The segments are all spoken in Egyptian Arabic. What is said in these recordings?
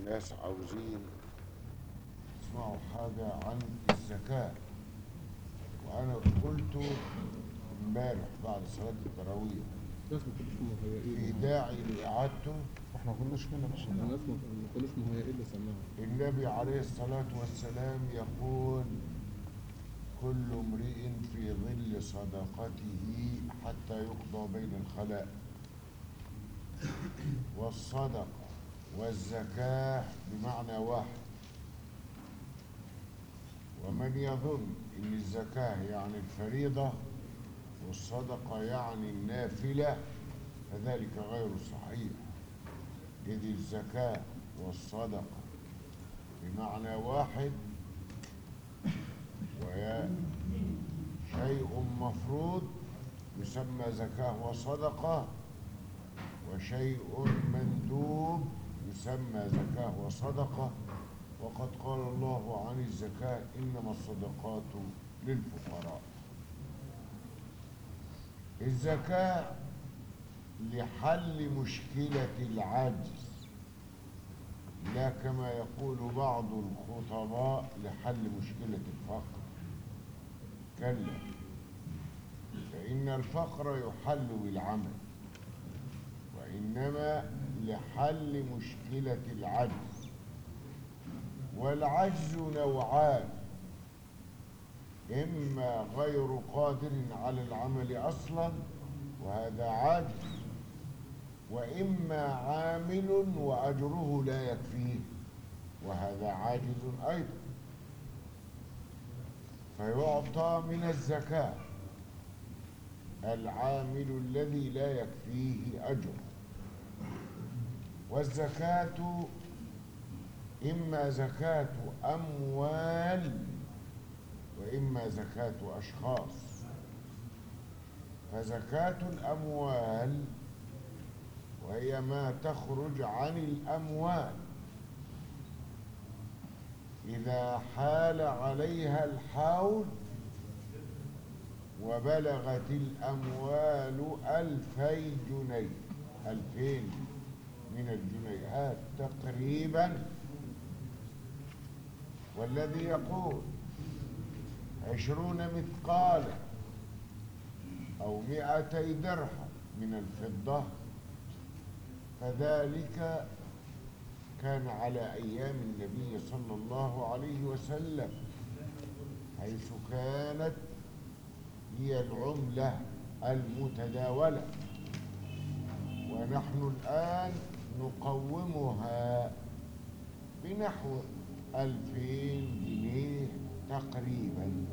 الناس عاوزين يسمعوا حاجة عن الزكاة وأنا قلت امبارح بعد صلاة التراويح الناس ما كانوش في مهيئين داعي لإعادته احنا ما كناش هنا بس الناس ما ما كانوش مهيئين لسماعه النبي عليه الصلاة والسلام يقول كل امرئ في ظل صدقته حتى يقضى بين الخلائق والصدقة والزكاة بمعنى واحد ومن يظن ان الزكاة يعني الفريضة والصدقة يعني النافلة فذلك غير صحيح إذ الزكاة والصدقة بمعنى واحد وهي شيء مفروض يسمى زكاة وصدقة وشيء مندوب يسمى زكاة وصدقة وقد قال الله عن الزكاة إنما الصدقات للفقراء الزكاة لحل مشكلة العجز لا كما يقول بعض الخطباء لحل مشكلة الفقر كلا فإن الفقر يحل بالعمل وإنما لحل مشكلة العجز والعجز نوعان إما غير قادر على العمل أصلا وهذا عاجز وإما عامل وأجره لا يكفيه وهذا عاجز أيضا فيعطى من الزكاة العامل الذي لا يكفيه أجر والزكاة إما زكاة أموال وإما زكاة أشخاص فزكاة الأموال وهي ما تخرج عن الأموال إذا حال عليها الحول وبلغت الأموال ألفي جنيه ألفين من الجنيهات تقريبا والذي يقول عشرون مثقالا أو مئتي درهم من الفضة فذلك كان على أيام النبي صلى الله عليه وسلم حيث كانت هي العملة المتداولة ونحن الآن نقومها بنحو ألفين جنيه تقريبا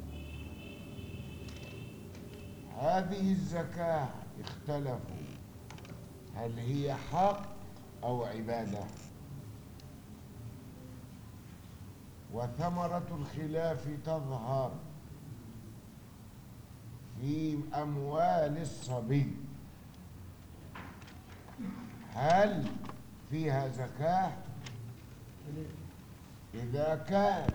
هذه الزكاة اختلفوا هل هي حق أو عبادة وثمرة الخلاف تظهر في أموال الصبي هل فيها زكاة إذا كان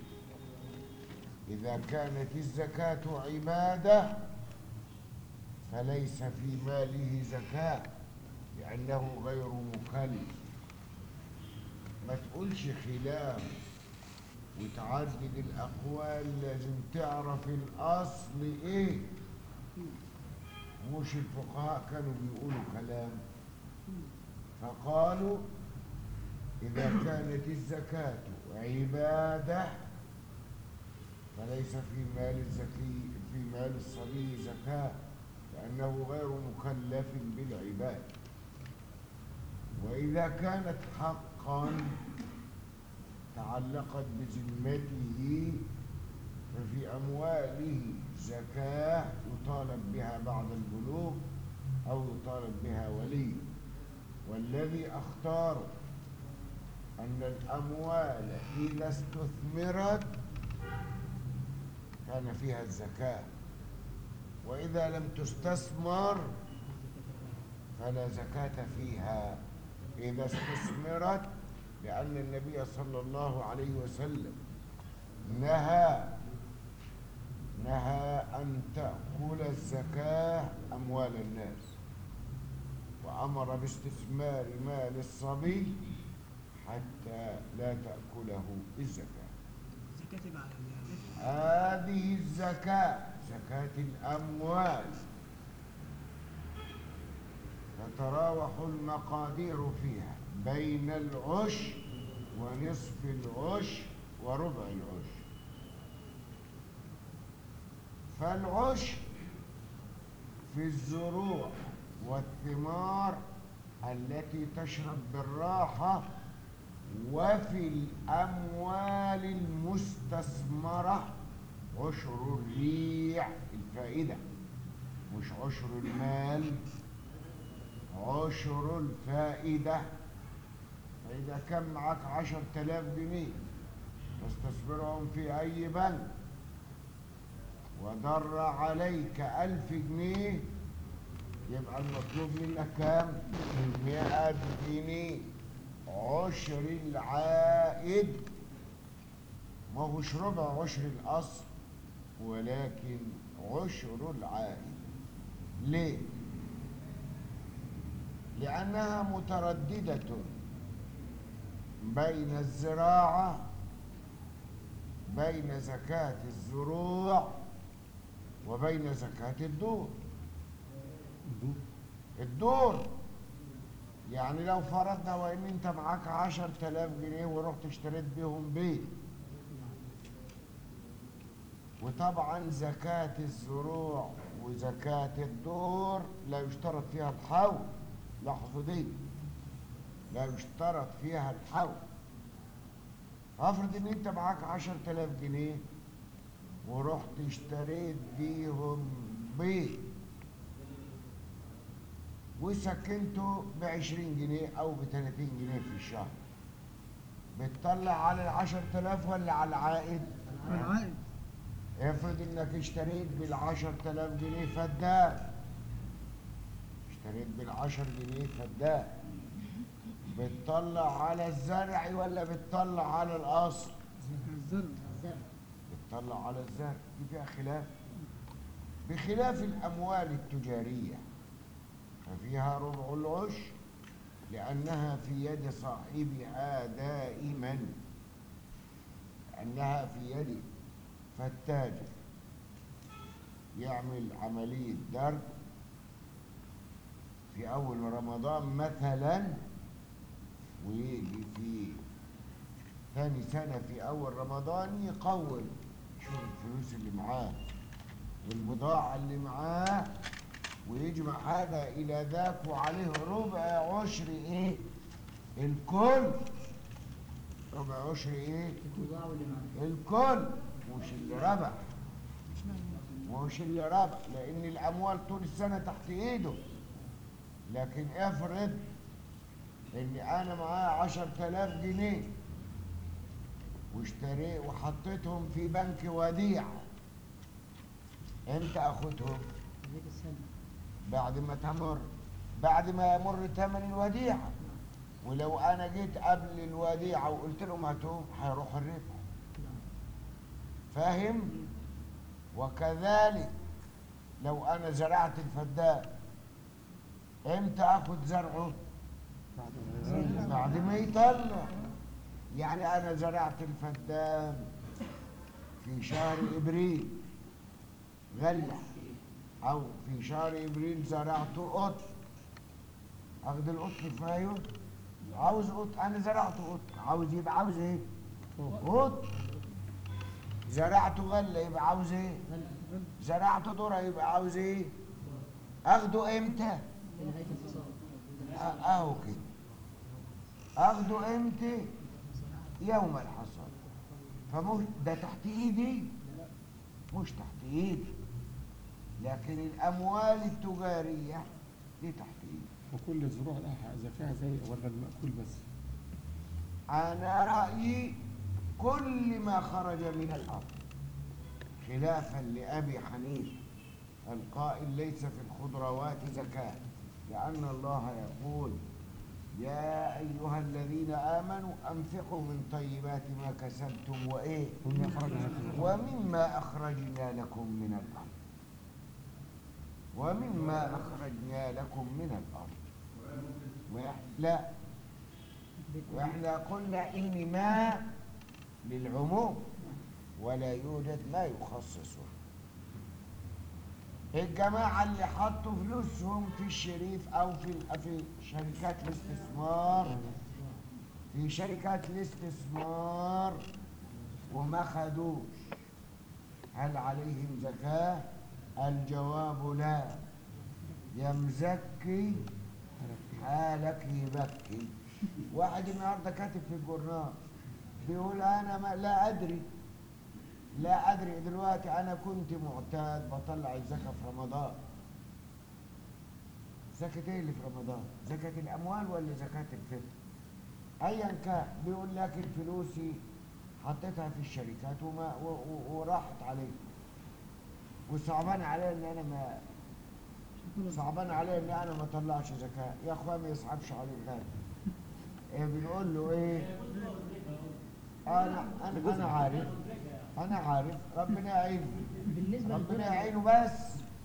إذا كانت الزكاة عبادة فليس في ماله زكاة لأنه غير مكلف ما تقولش خلاف وتعدد الأقوال لازم تعرف الأصل إيه مش الفقهاء كانوا بيقولوا كلام فقالوا إذا كانت الزكاة عبادة فليس في مال الزكي في مال الصبي زكاة لأنه غير مكلف بالعباد وإذا كانت حقا تعلقت بذمته ففي أمواله زكاة يطالب بها بعد البلوغ أو يطالب بها ولي والذي أختار أن الأموال إذا استثمرت كان فيها الزكاة وإذا لم تستثمر فلا زكاة فيها إذا استثمرت لأن النبي صلى الله عليه وسلم نهى نهى أن تأكل الزكاة أموال الناس وأمر باستثمار مال الصبي حتى لا تأكله الزكاة زكاة تبع ال- هذه الزكاة زكاة الأموال تتراوح المقادير فيها بين العشر ونصف العشر وربع العشر فالعشر في الزروع والثمار التي تشرب بالراحة وفي الأموال المستثمرة عشر الريع الفائدة مش عشر المال عشر الفائدة فإذا كان معك عشر تلاف جنيه تستثمرهم في أي بنك وضر عليك ألف جنيه يبقى المطلوب منك كام؟ مئة جنيه عشر العائد ما هوش ربع عشر الأصل ولكن عشر العائد ليه؟ لأنها مترددة بين الزراعة بين زكاة الزروع وبين زكاة الدور الدور الدور يعني لو فرضنا وان انت معاك عشر تلاف جنيه ورحت اشتريت بيهم بيت وطبعا زكاة الزروع وزكاة الدور لا يشترط فيها الحول لاحظوا دي لا يشترط فيها الحول افرض ان انت معاك عشر تلاف جنيه ورحت اشتريت بيهم بيت وسكنته بعشرين جنيه او بتلاتين جنيه في الشهر بتطلع على العشر تلاف ولا على العائد العائد افرض انك اشتريت بالعشر تلاف جنيه فدان اشتريت بالعشر جنيه فدان بتطلع على الزرع ولا بتطلع على الاصل زكاة الزرع بتطلع على الزرع دي فيها خلاف بخلاف الاموال التجاريه ففيها ربع العشر لانها في يد صاحبها دائما لانها في يد فالتاجر يعمل عمليه درب في اول رمضان مثلا ويجي في ثاني سنة في أول رمضان يقوم يشوف الفلوس اللي معاه والبضاعة اللي معاه ويجمع هذا إلى ذاك وعليه ربع عشر إيه؟ الكل ربع عشر إيه؟ البضاعة واللي معاه الكل مش اللي ربح مش اللي ربح لأن الأموال طول السنة تحت إيده لكن افرض إن أنا معايا عشر تلاف جنيه واشتريت وحطيتهم في بنك وديعة امتى اخدهم هذيك السنة بعد ما تمر بعد ما يمر ثمن الوديعة ولو انا جيت قبل الوديعة وقلت لهم هاتوهم هيروح الربح فاهم وكذلك لو انا زرعت الفدان امتى اخد زرعه بعد ما يزال. بعد ما يطلع يعني انا زرعت الفدان في شهر ابريل غلة او في شهر ابريل زرعت قط اخد القط في مايو عاوز قط انا زرعت قط عاوز يبقى عاوز ايه قط زرعت غلة يبقى عاوز ايه زرعت ذرة يبقى عاوز ايه اخده امتى في نهاية الفصل أ- اهو كده اخده امتى يوم الحصاد فمش ده تحت ايدي مش تحت ايدي لكن الاموال التجاريه دي تحت ايدي وكل الزروع لها زكاة زي ولا المأكول بس انا رايي كل ما خرج من الارض خلافا لابي حنيفه القائل ليس في الخضروات زكاه لان الله يقول يا ايها الذين امنوا انفقوا من طيبات ما كسبتم وايه ومما خرجنا لكم ومما أخرجنا لكم من الأرض ومما أخرجنا لكم من الأرض و- لا واحنا قلنا ان ما للعموم ولا يوجد ما يخصصه الجماعة اللي حطوا فلوسهم في الشريف أو في في شركات الاستثمار في شركات الاستثمار وما خدوش هل عليهم زكاة؟ الجواب لا يا مزكي حالك يبكي واحد النهارده كاتب في الجورنال بيقول انا ما لا ادري لا ادري دلوقتي انا كنت معتاد بطلع الزكاه في رمضان زكاة ايه اللي في رمضان؟ زكاة الاموال ولا زكاة الفطر؟ ايا كان بيقول لكن فلوسي حطيتها في الشركات وما و و وراحت علي وصعبان علي ان انا ما صعبان علي ان انا ما اطلعش زكاه يا اخويا ما يصعبش عليك غير إيه بنقول له ايه انا انا انا عارف انا عارف ربنا يعينه بالنسبة ربنا للدولار يعينه بس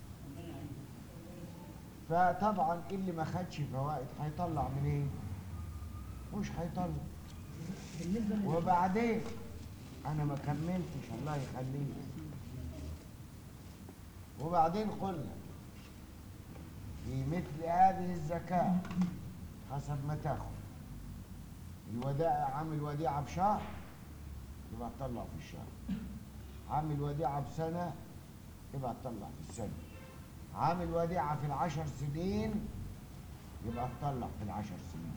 فطبعا اللي ما خدش فوائد هيطلع منين مش هيطلع بالنسبة لل- وبعدين انا ما كملتش الله يخليك وبعدين قلنا في مثل هذه الزكاة حسب ما تاخد الودائع عامل وديعة بشهر يبقى تطلع في الشهر عامل وديعة بسنة يبقى تطلع في السنة عامل وديعة في العشر سنين يبقى تطلع في العشر سنين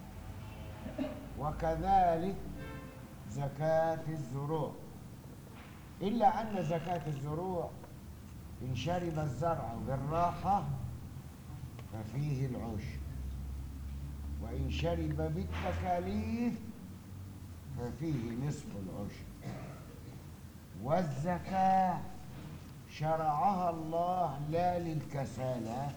وكذلك زكاة الزروع إلا أن زكاة الزروع إن شرب الزرع بالراحة ففيه العشر وإن شرب بالتكاليف ففيه نصف العشر والزكاة شرعها الله لا للكسالى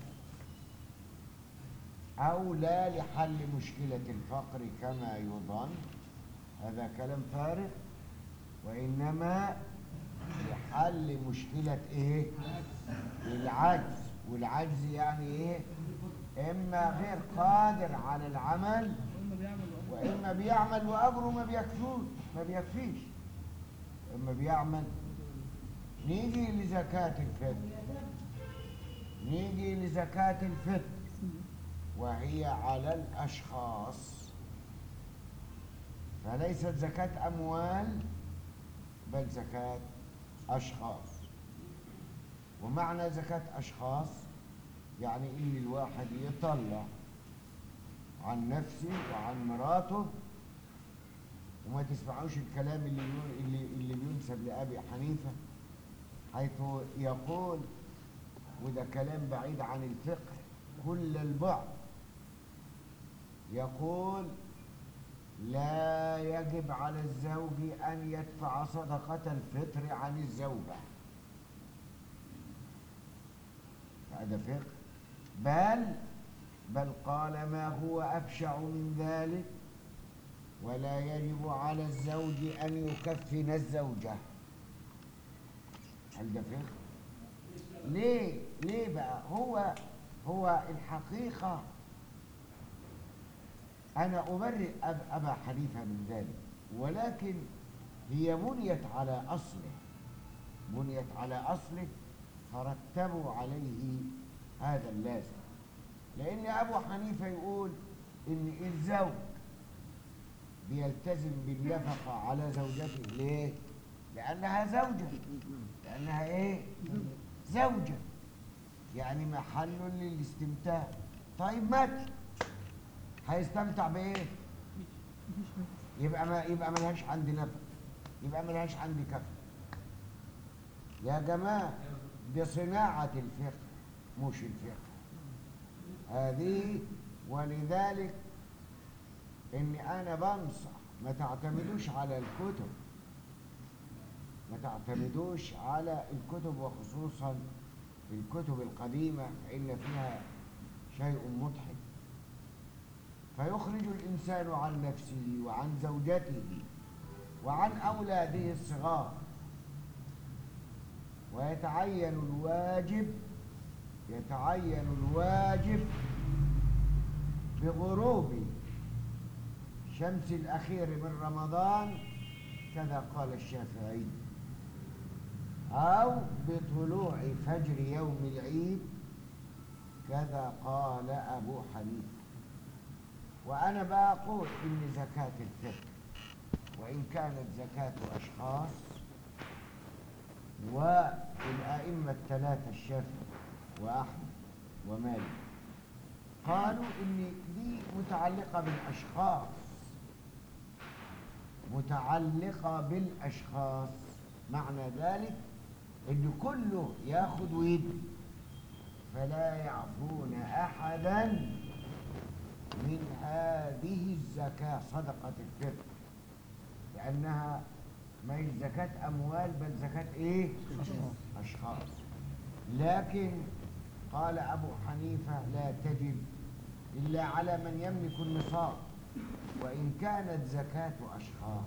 أو لا لحل مشكلة الفقر كما يظن هذا كلام فارغ وإنما لحل مشكلة إيه؟ العجز والعجز يعني إيه؟ إما غير قادر على العمل وإما بيعمل وأجره ما بيكفوش ما بيكفيش إما بيعمل نيجي لزكاة الفطر نيجي لزكاة الفطر وهي على الأشخاص فليست زكاة أموال بل زكاة أشخاص ومعنى زكاة أشخاص يعني إن الواحد يطلع عن نفسه وعن مراته وما تسمعوش الكلام اللي يقول- اللي اللي بينسب لأبي حنيفة حيث يقول وده كلام بعيد عن الفقه كل البعد يقول لا يجب على الزوج أن يدفع صدقة الفطر عن الزوجة هذا فقه بل بل قال ما هو أبشع من ذلك ولا يجب على الزوج أن يكفن الزوجة هل ده فقه؟ ليه؟ ليه بقى؟ هو هو الحقيقة أنا أبرئ أب أبا حنيفة من ذلك ولكن هي بنيت على أصله بنيت على أصله فرتبوا عليه هذا اللازم لأن أبو حنيفة يقول إن الزوج بيلتزم بالنفقة على زوجته ليه؟ لأنها زوجة لأنها إيه؟ زوجة يعني محل للاستمتاع طيب مات هيستمتع بايه يبقى ما يبقى ملهاش عندي نفق يبقى ملهاش عندي كفن يا جماعه دي صناعه الفقه مش الفقه هذه ولذلك اني انا بنصح ما تعتمدوش على الكتب ما تعتمدوش على الكتب وخصوصا الكتب القديمه فان فيها شيء مضحك فيخرج الإنسان عن نفسه وعن زوجته وعن أولاده الصغار ويتعين الواجب يتعين الواجب بغروب الشمس الأخير من رمضان كذا قال الشافعي أو بطلوع فجر يوم العيد كذا قال أبو حنيفة وأنا بقول إن زكاة الفطر وإن كانت زكاة أشخاص والأئمة الثلاثة الشافعي وأحمد ومالك قالوا إن دي متعلقة بالأشخاص متعلقة بالأشخاص معنى ذلك إن كله ياخد ويدي فلا يعفون أحدا من هذه الزكاة صدقة الفطر لأنها ما هي زكاة أموال بل زكاة إيه؟ أشخاص. أشخاص لكن قال أبو حنيفة لا تجب إلا على من يملك النصاب وإن كانت زكاة أشخاص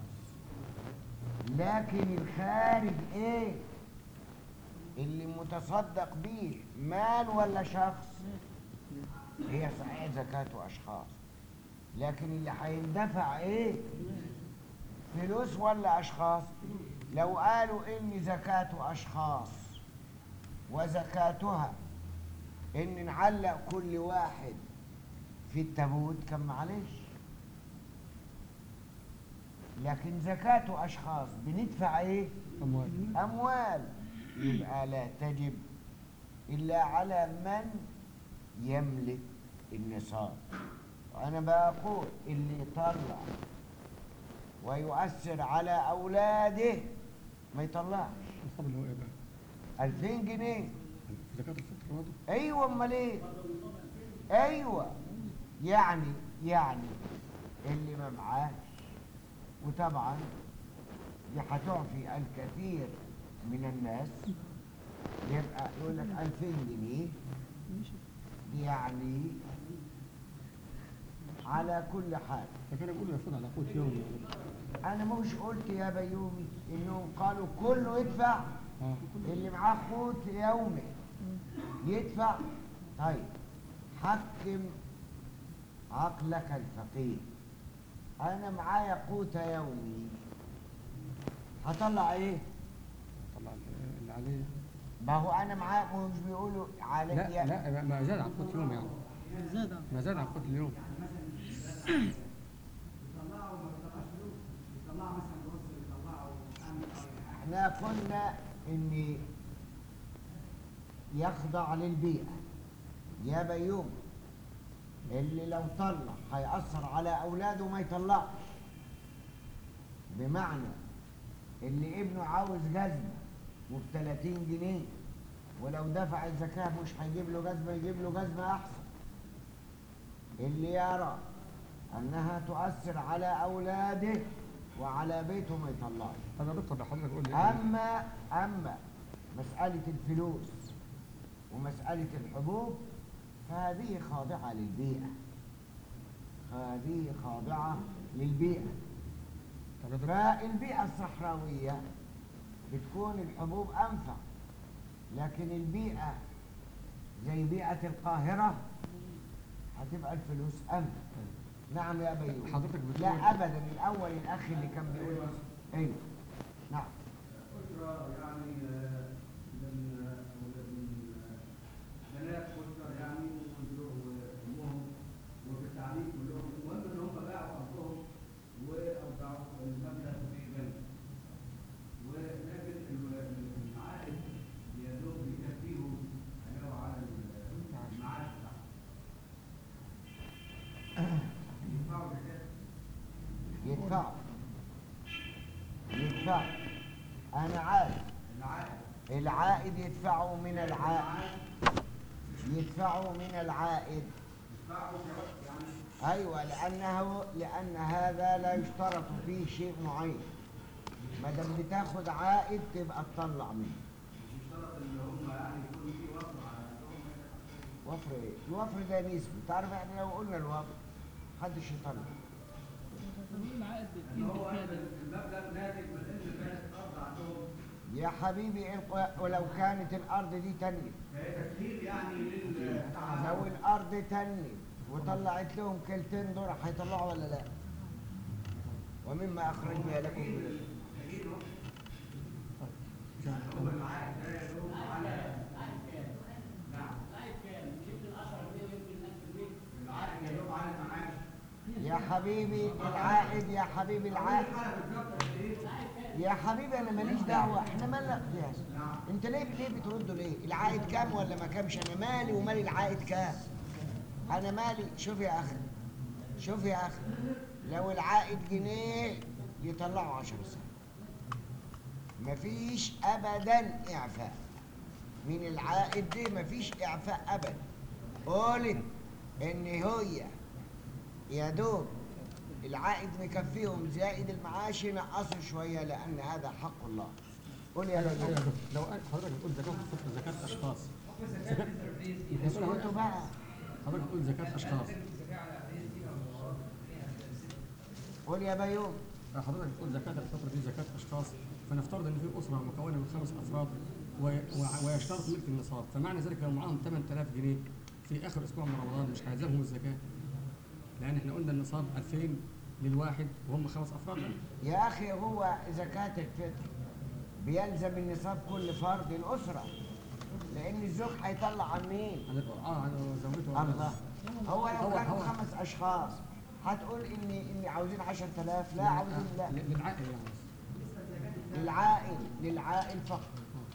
لكن الخارج إيه؟ اللي متصدق به مال ولا شخص هي صحيح زكاة أشخاص لكن اللي هيندفع إيه؟ فلوس ولا أشخاص لو قالوا إن زكاة أشخاص وزكاتها إن نعلق كل واحد في التابوت كان معلش لكن زكاة أشخاص بندفع إيه؟ أموال أموال يبقى لا تجب إلا على من يملك النصاب وأنا بقول اللي يطلع ويؤثر على أولاده ما يطلعش النصاب اللي هو إيه بقى؟ 2000 جنيه زكاة الفطر برضه أيوة أمال إيه؟ أيوة يعني يعني اللي ما معاش وطبعا دي هتعفي الكثير من الناس يبقى يقول لك 2000 جنيه دي يعني على كل حال فكان بيقول المفروض على قوت يومي انا مش قلت يا بيومي انهم قالوا كله يدفع اه اللي معاه قوت يومي يدفع طيب حكم عقلك الفقير انا معايا قوت يومي هطلع ايه طلع اللي عليه ما هو انا معايا مش بيقولوا عليك لا يا لا ما- ما زاد عن قوت يوم يعني زاد ما زاد عن قوت اليوم احنا قلنا ان يخضع للبيئة يا بيوم اللي لو طلع هيأثر على أولاده ما يطلعش بمعنى اللي ابنه عاوز جزمة وب 30 جنيه ولو دفع الزكاة مش هيجيب له جزمة يجيب له جزمة أحسن اللي يرى أنها تؤثر على أولاده وعلى بيته ما يطلعش انا دكتور ده حضرتك قول لي أما أما مسألة الفلوس ومسألة الحبوب فهذه خاضعة للبيئة هذه خاضعة للبيئة طب يا دكتور فالبيئة الصحراوية بتكون الحبوب أنفع لكن البيئة زي بيئة القاهرة هتبقى الفلوس أنفع نعم يا بيوم حضرتك بتقول لا أبدا الأول الأخ اللي كان بيقول أيوه نعم أسرة يعني آه، من آه، من آه، بنات أسرة يعني وأمهم وفي التعليم كلهم المهم إن هم باعوا أرضهم وأودعوا المبلغ في بنك ولكن ال- المعائد يا دوب يكفيهم علاوة على ال- المعاش بتاعهم. يدفعوا زكاة يدفع يدفع أنا عارف العائد العائد يدفعه من العائد يدفعه من العائد يدفعوا يعني أيوة لأنه لأن هذا لا يشترط فيه شيء معين ما دام بتاخد عائد تبقى تطلع منه مش يشترط ان هم يعني يكون في وفر على نفسهم وفر ايه؟ الوفر ده نسبي تعرف احنا لو قلنا الوفر محدش يطلع العائد ان هو بالزيادة. المبلغ ناتج من ان كانت الارض عندهم يا حبيبي الق- ولو كانت الأرض دي تنمي فهي تسهيل يعني لل لو الأرض تنمي وطلعت لهم كلتين دول هيطلعوا ولا لا؟ ومما أخرجنا لكم من الأرض يا حبيبي العائد يا حبيبي العائد يا حبيبي انا ماليش دعوه احنا مالنا قياس انت ليه ليه بتردوا ليه العائد كام ولا ما كامش انا مالي ومال العائد كام انا مالي شوف يا اخي شوف يا اخي لو العائد جنيه يطلعوا 10 سنه مفيش ابدا اعفاء من العائد دي مفيش اعفاء ابدا قولت ان هي يا دوب العائد مكفيهم زائد المعاش ينقصوا شويه لان هذا حق الله قول يا أيوة، رجل أيوة. لو أنا- حضرتك بتقول زكاة الفطر زكاة أشخاص زكاة اسكتوا بقى حضرتك بتقول زكاة أشخاص قول يا بيوم حضرتك بتقول زكاة الفطر دي زكاة أشخاص فنفترض إن في أسرة مكونة من خمس أفراد و... و... ويشترط ملك النصاب فمعنى ذلك لو معاهم 8000 جنيه في آخر أسبوع من رمضان مش هيلزمهم الزكاة لأن إحنا قلنا النصاب 2000 للواحد وهم خمس أفراد يا اخي هو زكاه الفطر بيلزم النصاب كل فرد الاسره لان الزوج هيطلع عن مين عن اه عن زوجته الله هو لو هو- كانوا هو- خمس اشخاص هتقول اني اني عاوزين 10000 لا عاوزين لا ل- للعائل يعني للعائل للعائل فقط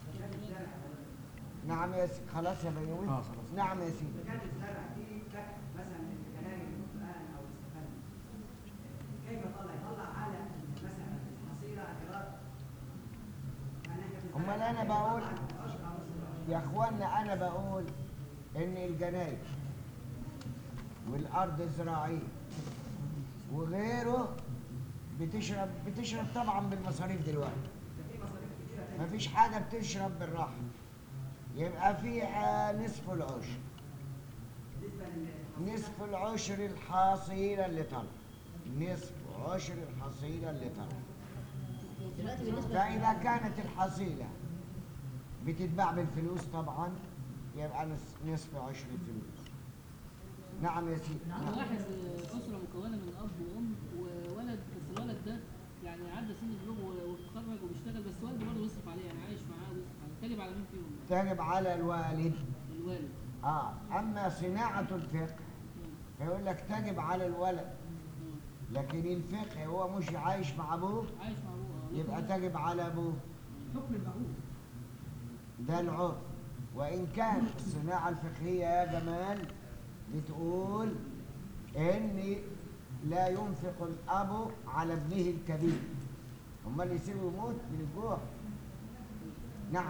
نعم يا سيدي خلاص يا بيومي آه، خلاص. نعم يا سيدي كانت الزرع دي كانت مثلا من كلام القرآن أو استفادة كيف طلع يطلع على مثلا حصيلة إيراد يعني إحنا في الزرع امال انا كيف بقول يطلع عشر أو عشر. يا اخوانا انا بقول ان الجناين والارض الزراعيه وغيره بتشرب بتشرب طبعا بالمصاريف دلوقتي في مصاريف كتيرة تانية مفيش حاجه بتشرب بالراحه يبقى في آه، نصف العشر بالنسبة لل نصف العشر الحصيله اللي طلع نصف عشر الحصيله اللي طلع دلوقتي بالنسبه فإذا كانت الحصيلة بتتباع بالفلوس طبعا يبقى نص- نصف عشر الفلوس نعم يا سيدي نعم. واحد أسرة مكونة من أب وأم وولد بس الولد ده يعني عدى سن البلوغ و- واتخرج وبيشتغل بس والده برضه بيصرف عليه يعني عايش معاه ويصرف عليه تجب على مين فيهم؟ تجب على الوالد الوالد اه اما صناعة الفقه فيقول لك تجب على الولد لكن الفقه هو مش عايش مع ابوه عايش مع أبوه آه. يبقى تجب على ابوه حكم المعروف ده العرف وإن كان الصناعة الفقهية يا جمال بتقول إن لا ينفق الأب على ابنه الكبير أمال يسيبه يموت من الجوع نعم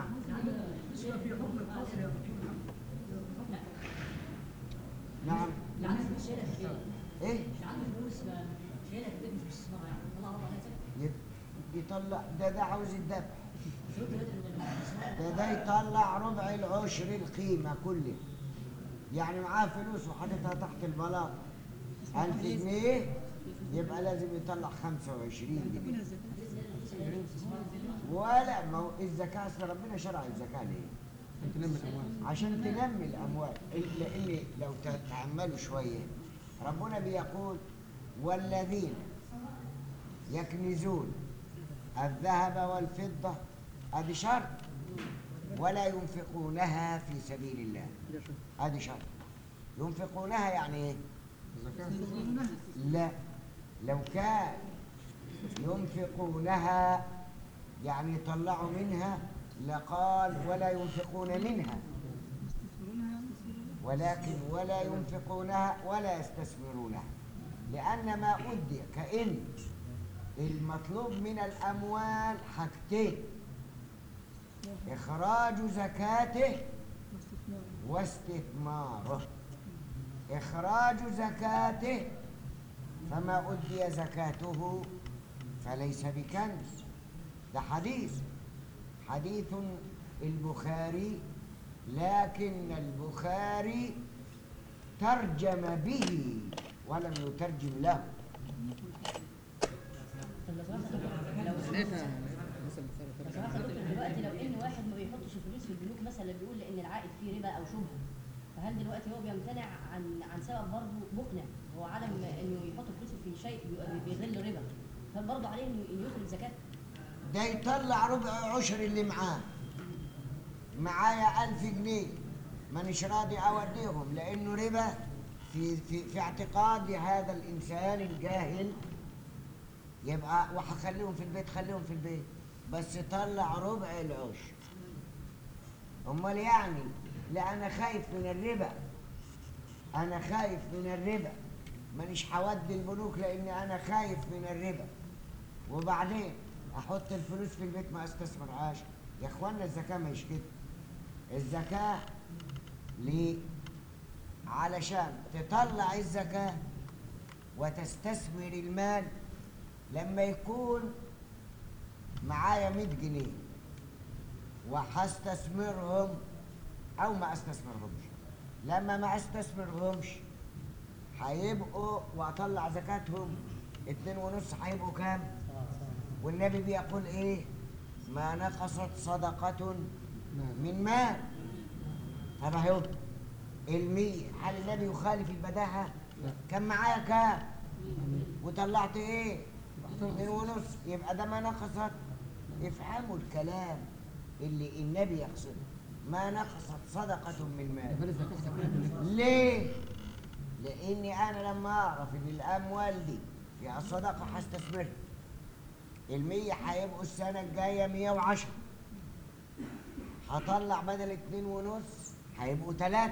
نعم اللي عنده فلوس شايلها في البيت إيه اللي عنده فلوس ما- شايلها في البيت مش باستثمار يعني طلع ربع هيك يت- يطلع ده ده عاوز الذبح شوف دلوقتي من الاستثمار ده ده يطلع ربع العشر القيمة كله يعني معاه فلوس وحاططها تحت البلاط ألف جنيه يبقى لازم يطلع خمسة وعشرين جنيه ولا ما هو الزكاة أصل ربنا شرع الزكاة ليه؟ انت تلم الاموال عشان تنمي الأموال لأن لو تتأملوا شوية ربنا بيقول والذين يكنزون الذهب والفضة أدي شرط ولا ينفقونها في سبيل الله أدي شرط ينفقونها يعني إيه؟ الزكاة لا لو كان ينفقونها يعني يطلعوا منها لقال ولا ينفقون منها ولكن ولا ينفقونها ولا يستثمرونها لأن ما أدي كأن المطلوب من الأموال حاجتين إخراج زكاته واستثماره إخراج زكاته فما أدي زكاته فليس بكنز ده حديث حديث البخاري لكن البخاري ترجم به ولم يترجم له طب لو سمحت يا دكتور، لو لو سمحت يا دكتور دلوقتي لو ان واحد ما بيحطش الفلوس في البنوك مثلا بيقول لان العائد فيه ربا او شبهه فهل دلوقتي هو بيمتنع عن عن سبب برضه مقنع هو عدم انه يحط فلوسه في شيء بيبقى بيغل ربا كان برضه عليه انه إنه يخرج زكاه ده يطلع ربع عشر اللي معاه معايا ألف جنيه مانيش راضي أوديهم لأنه ربا في, في, في اعتقاد هذا الإنسان الجاهل يبقى وهخليهم في البيت خليهم في البيت بس طلع ربع العشر امال يعني لا انا خايف من الربا انا خايف من الربا مانيش هودي البنوك لان انا خايف من الربا وبعدين احط الفلوس في البيت ما استثمرهاش يا اخوانا الزكاه مش كده الزكاه ليه علشان تطلع الزكاه وتستثمر المال لما يكون معايا 100 جنيه وهستثمرهم او ما استثمرهمش لما ما استثمرهمش هيبقوا واطلع زكاتهم اتنين ونص هيبقوا كام والنبي بيقول ايه ما نقصت صدقة من مال طب اهو المية هل النبي يخالف البداهة كان معايا كام وطلعت ايه اتنين ونص يبقى ده ما نقصت افهموا الكلام اللي النبي يقصده ما نقصت صدقة من مال مال الزكاه استكمال ليه؟ لاني انا لما اعرف ان الاموال دي فيها صدقه هستثمرها المية هيبقوا السنة الجاية مية وعشرة هطلع بدل اتنين ونص هيبقوا تلاتة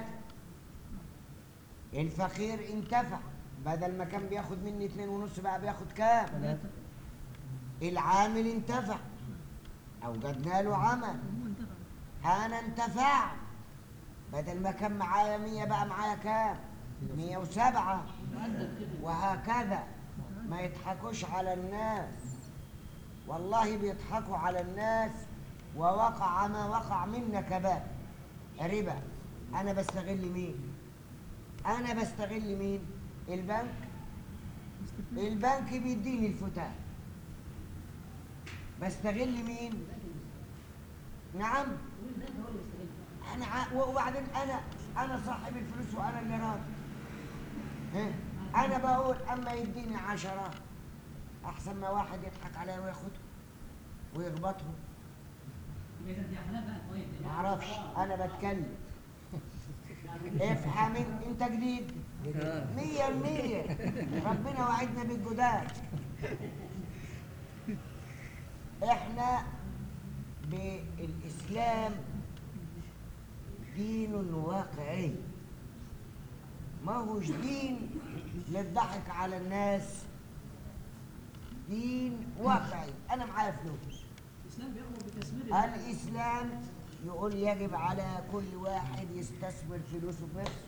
الفقير انتفع بدل ما كان بياخد مني اتنين ونص بقى بياخد كام؟ العامل انتفع أوجدنا له عمل أنا انتفعت بدل ما كان معايا مية بقى معايا كام؟ مية وسبعة وهكذا ما يضحكوش على الناس والله بيضحكوا على الناس ووقع ما وقع منا كباب ربا أنا بستغل مين؟ أنا بستغل مين؟ البنك البنك بيديني الفتاة بستغل مين؟ نعم والبنك هو اللي بيستغل انا ع- وبعدين انا انا صاحب الفلوس وانا اللي راضي ها؟ انا بقول اما يديني عشرة احسن ما واحد يضحك عليا وياخدهم ويخبطهم اذا دي حالات بقى كويس ما اعرفش انا بتكلم افهم انت انت جديد مية المية ربنا وعدنا بالجداد احنا بالاسلام دين واقعي ما هوش دين للضحك على الناس دين واقعي انا معايا فلوس الاسلام بيامر بتثمير الإسلام يقول يجب على كل واحد يستثمر فلوسه بنفسه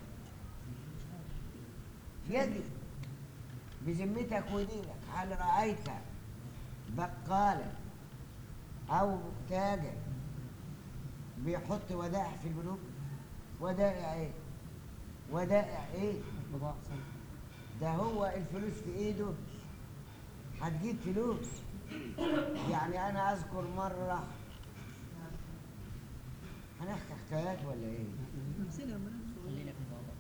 يجب بذمتك ودينك هل رأيت بقالا أو تاجر بيحط ودائع في البنوك ودائع ايه ودائع ايه بضاعة سنة ده هو الفلوس في ايده هتجيب فلوس يعني انا اذكر مره هنحكي حكايات ولا ايه امثله يا مولانا خلينا في الموضوع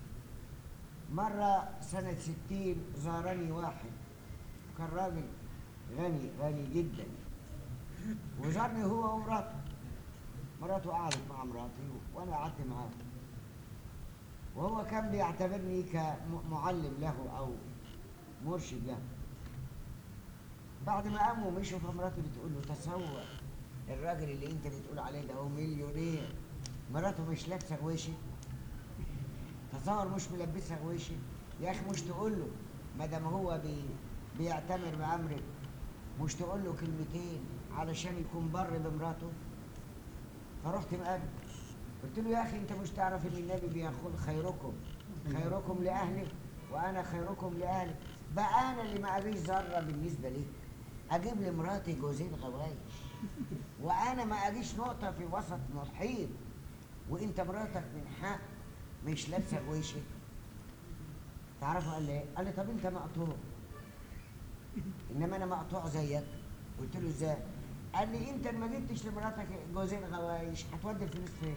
مرة سنة ستين زارني واحد كان راجل غني غني جدا وزارني هو ومراته مراته قعدت مع مراتي وانا قعدت معاه وهو كان بيعتبرني كمعلم له او مرشد له بعد ما قاموا ومشوا فمراته بتقول له تصور الراجل اللي انت بتقول عليه ده هو مليونير مراته مش لابسه غويشه تصور مش ملبسها غويشه يا اخي مش تقول له ما دام هو بي بيعتمر بامرك مش تقول له كلمتين علشان يكون بر بمراته فرحت مقابل قلت له يا اخي انت مش تعرف ان النبي بيقول خيركم خيركم لاهله وانا خيركم لاهلي بقى انا اللي ما اجيش ذره بالنسبه ليك اجيب لمراتي جوزين غوايش وانا ما اجيش نقطه في وسط محيط وانت مراتك من حق مش لابسه غويشه تعرفوا قال لي ايه؟ قال لي طب انت مقطوع انما انا مقطوع زيك قلت له ازاي قال لي انت ما جبتش لمراتك جوزين غوايش هتودي الفلوس فين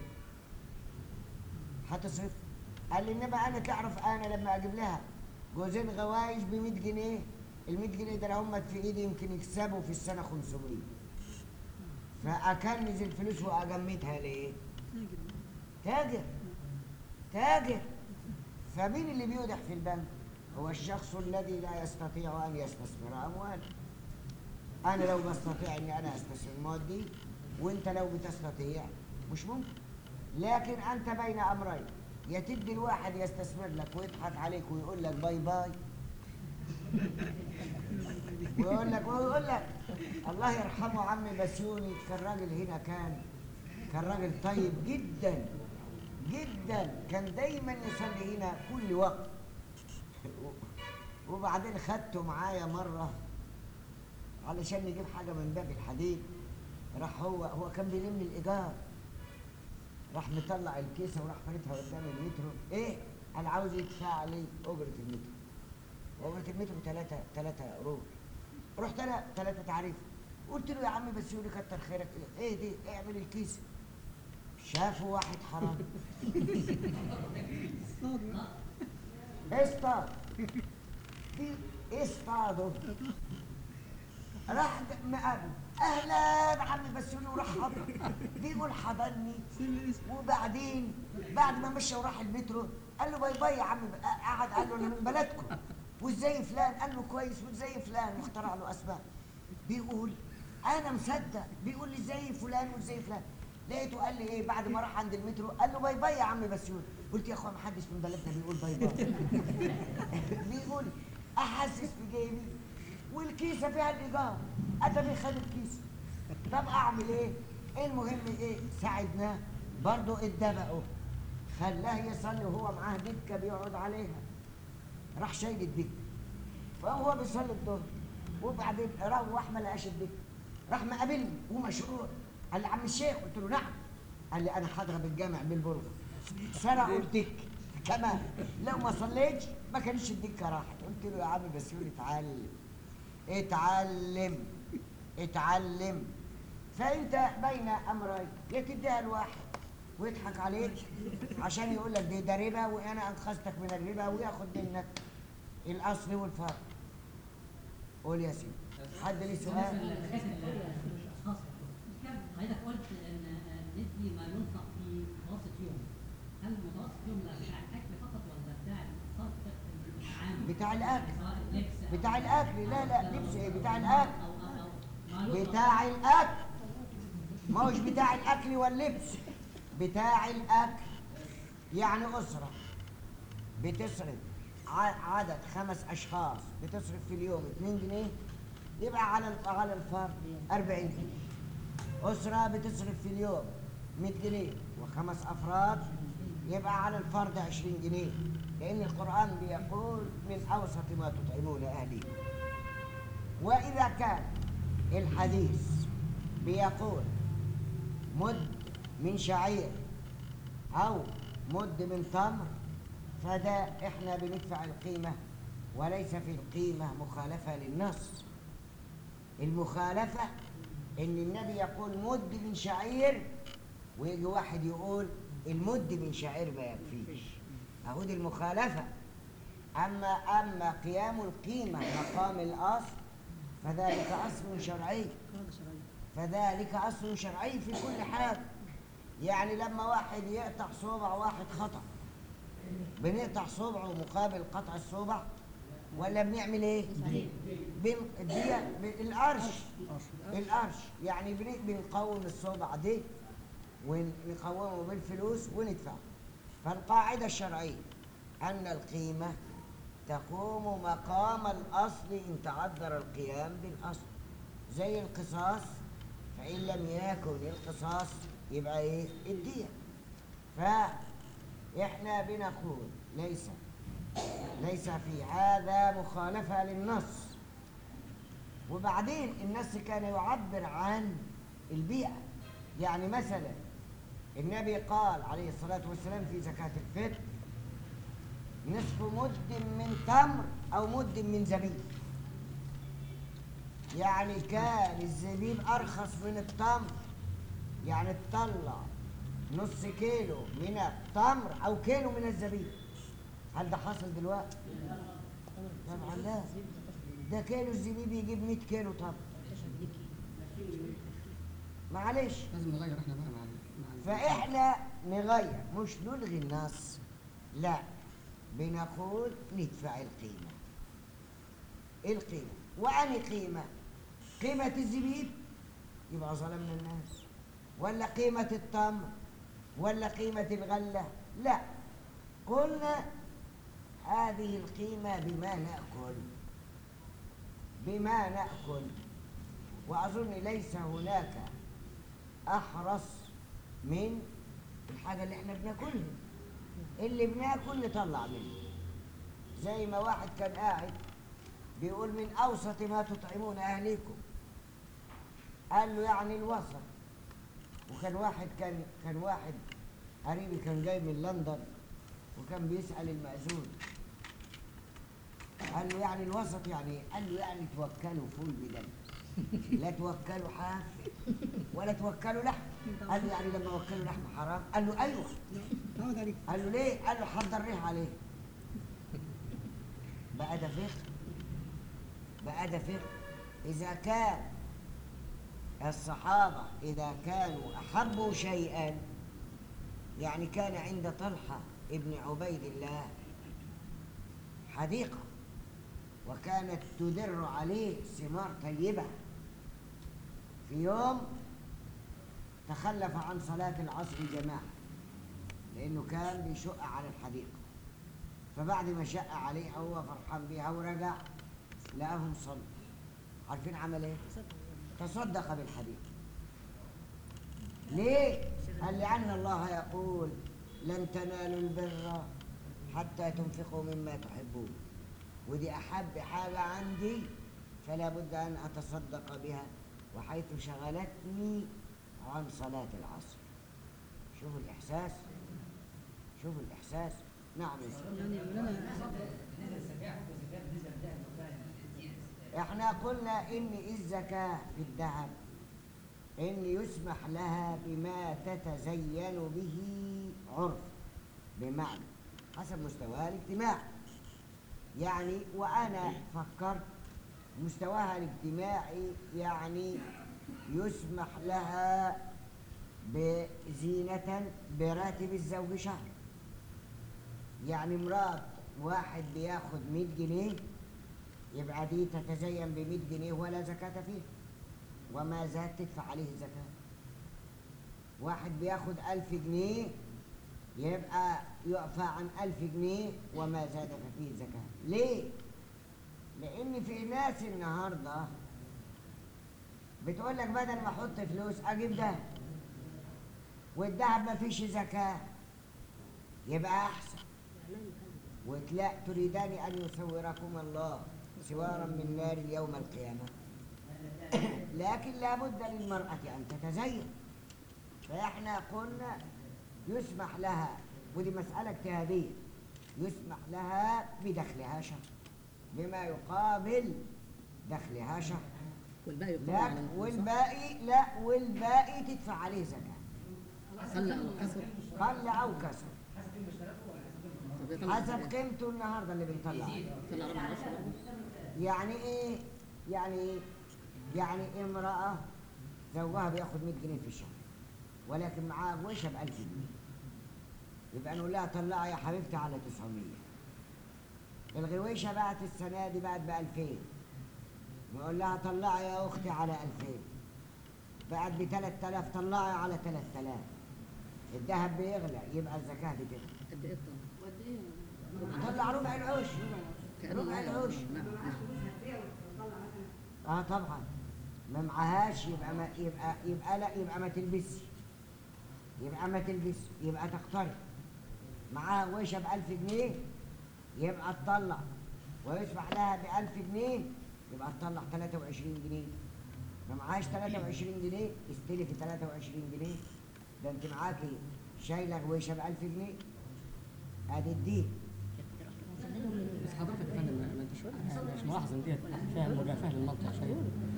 هتصرف قال لي انما انا تعرف انا لما اجيب لها جوزين غوايش ب 100 جنيه ال 100 جنيه ده هم في ايدي يمكن يكسبوا في السنه 500 فاكنز الفلوس واجمدها ليه؟ تاجر تاجر فمين اللي بيودح في البنك؟ هو الشخص الذي لا يستطيع ان يستثمر امواله انا لو بستطيع اني انا استثمر المواد دي وانت لو بتستطيع مش ممكن لكن انت بين امرين يا تدي الواحد يستثمر لك ويضحك عليك ويقول لك باي باي ويقول لك ويقول لك الله يرحمه عمي بسيوني كان راجل هنا كان كان راجل طيب جدا جدا كان دايما يصلي هنا كل وقت وبعدين خدته معايا مره علشان نجيب حاجه من باب الحديد راح هو هو كان بيلم الايجار راح مطلع الكيسه وراح فارتها قدام المترو ايه انا عاوز يدفع لي اجره المترو اجره المترو 3 3 قروش رحت انا 3 تعريف قلت له يا عم بس يقول لي كتر خيرك ايه ايه دي اعمل الكيسه شافوا واحد حرام اصطاد في اصطادوا راح مقابل اهلا عم بسيوني وراح حضر بيقول حضرني وبعدين بعد ما مشى وراح المترو قال له باي باي يا عم قعد قال له انا من بلدكم وازاي فلان قال له كويس وازاي فلان واخترع له اسماء بيقول انا مصدق بيقول لي ازاي فلان وازاي فلان لقيته قال لي ايه بعد ما راح عند المترو قال له باي باي يا عم بسيوني قلت يا اخويا ما حدش من بلدنا بيقول باي باي بيقول احسس في جيبي والكيسه فيها الايجار ادبي خد الكيسه طب اعمل ايه المهم ايه ساعدناه برضه اتدبقوا خلاه يصلي وهو معاه دكه بيقعد عليها راح شايل الدكه فهو بيصلي الظهر وبعدين روح ما لقاش الدكه راح مقابلني ومشغول قال لي عم الشيخ قلت له نعم قال لي انا هضرب الجامع بالبرغ سرقوا الدكه كمان لو ما صليتش ما كانش الدكه راحت قلت له يا عم بس يقول اتعلم اتعلم اتعلم فانت بين امرين يا تديها لواحد ويضحك عليك عشان يقول لك دي ده ربا وانا انقذتك من الربا وياخد منك الاصل والفرق قول يا سيدي حد ليه سؤال الاشخاص حضرتك قلت ان ندي ما ينفق في متوسط يوم هل متوسط يوم ده بتاع الاكل فقط ولا بتاع الصرف العام بتاع الاكل سواء اللبس أو- بتاع الاكل لا لا لبس ايه بتاع الاكل او او او ما ينفق بتاع الاكل ما هوش بتاع الاكل واللبس بتاع الاكل يعني اسره بتصرف ع- عدد خمس اشخاص بتصرف في اليوم 2 جنيه يبقى على ال- على الفرد 40 جنيه اسره بتصرف في اليوم 100 جنيه وخمس افراد يبقى على الفرد 20 جنيه لان القران بيقول من اوسط ما تطعمون اهليكم وإذا كان الحديث بيقول مد من شعير أو مد من تمر فده إحنا بندفع القيمة وليس في القيمة مخالفة للنص المخالفة إن النبي يقول مد من شعير ويجي واحد يقول المد من شعير ما يكفيش أهو دي المخالفة أما أما قيام القيمة مقام الأصل فذلك أصل شرعي فذلك أصل شرعي في كل حال يعني لما واحد يقطع صوبع واحد خطأ بنقطع صوبعه مقابل قطع الصوبع ولا بنعمل ايه؟ بن... دي... بن... القرش القرش يعني بن... بنقوم الصوبع دي ونقومه بالفلوس وندفع فالقاعدة الشرعية أن القيمة تقوم مقام الأصل إن تعذر القيام بالأصل زي القصاص فإن لم يكن القصاص يبقى إيه؟ الدية فإحنا بنقول ليس ليس في هذا مخالفة للنص وبعدين النص كان يعبر عن البيئة يعني مثلا النبي قال عليه الصلاة والسلام في زكاة الفطر نصف مد من تمر أو مد من زبيب يعني كان الزبيب أرخص من التمر يعني تطلع نص كيلو من التمر أو كيلو من الزبيب هل ده حاصل دلوقتي؟ طبعا لا ده كيلو الزبيب يجيب 100 كيلو طب معلش لازم نغير احنا بقى مع مع فاحنا نغير مش نلغي النص لا بنقول ندفع القيمة القيمة وأني قيمة قيمة الزبيب يبقى ظلمنا الناس ولا قيمة التمر ولا قيمة الغلة لا قلنا هذه القيمة بما نأكل بما نأكل وأظن ليس هناك أحرص من الحاجة اللي احنا بناكلها اللي بناكل نطلع منه زي ما واحد كان قاعد بيقول من أوسط ما تطعمون أهليكم قال له يعني الوسط وكان واحد كان كان واحد قريبي كان جاي من لندن وكان بيسأل المأذون قال له يعني الوسط يعني إيه؟ قال له يعني توكلوا فول بدم لا توكلوا حاف ولا توكلوا لحم قال له يعني لما وكلوا لحم حرام قال له ايوه قال له ليه قال له حضر ريح عليه بقى ده فقه بقى ده فقه اذا كان الصحابه اذا كانوا احبوا شيئا يعني كان عند طلحه ابن عبيد الله حديقه وكانت تدر عليه ثمار طيبة في يوم تخلف عن صلاة العصر جماعة لأنه كان بيشق على الحديقة فبعد ما شق عليها هو فرحان بيها ورجع لقاهم صلوا عارفين عمل ايه؟ تصدق بالحديقة ليه؟ قال لأن الله يقول لن تنالوا البر حتى تنفقوا مما تحبون ودي أحب حاجة عندي فلا بد أن أتصدق بها وحيث شغلتني عن صلاة العصر شوفوا الإحساس شوفوا الإحساس نعم يا سيدي. يعني يا مولانا احنا قلنا ان الزكاة في الذهب ان يسمح لها بما تتزين به عرف بمعنى حسب مستواها الاجتماعي يعني وانا فكرت مستواها الاجتماعي يعني يسمح لها بزينة براتب الزوج شهر يعني مرات واحد بياخد 100 جنيه يبقى دي تتزين ب 100 جنيه ولا زكاة فيها وما زاد تدفع عليه الزكاة واحد بياخد 1000 جنيه يبقى يعفى عن 1000 جنيه وما زاد ففيه زكاة ليه؟ لأن في ناس النهاردة بتقول لك بدل ما أحط فلوس أجيب دهب والدهب ما فيش زكاة يبقى أحسن وتلا تريدان أن يصوركم الله سوارا من نار يوم القيامة لكن لابد للمرأة أن تتزين فإحنا قلنا يسمح لها ودي مسألة اجتهادية يسمح لها بدخلها شهر بما يقابل دخلها شهر والباقي يقوم لا على النقص. والباقي لا والباقي تدفع عليه زكاة قل او كسر قل أو كسر طب يطلع حسب قد إيه؟ قيمته النهارده اللي بيطلع يطلع ربع عشرة برضه يعني ايه يعني ايه يعني امرأة زوجها بياخد 100 جنيه في الشهر ولكن معاه غويشة ب 1000 جنيه يبقى نقول لها طلعي يا حبيبتي على 900 الغويشة بقت السنة دي بقت ب 2000 نقول لها طلعي يا أختي على 2000 بقت ب 3000 طلعي على 3000 الذهب بيغلى يبقى الزكاة بتغلى قد ايه الطن؟ وقد ايه طلع ربع العوش كأنه ربع مية. العوش نعم نعم اه طبعا ما معهاش يبقى ما يبقى يبقى لا يبقى ما تلبسش يبقى ما تلبس يبقى تقترض معاها ويشه ب 1000 جنيه يبقى تطلع ويسمح لها ب 1000 جنيه يبقى تطلع 23 جنيه ما معهاش 23 جنيه استلفي 23 جنيه ده انت معاكي شايله غويشه ب 1000 جنيه ادي الدين بس حضرتك يا فندم ما انتش مش ملاحظ ان ديت فيها مجافاه للمنطق شويه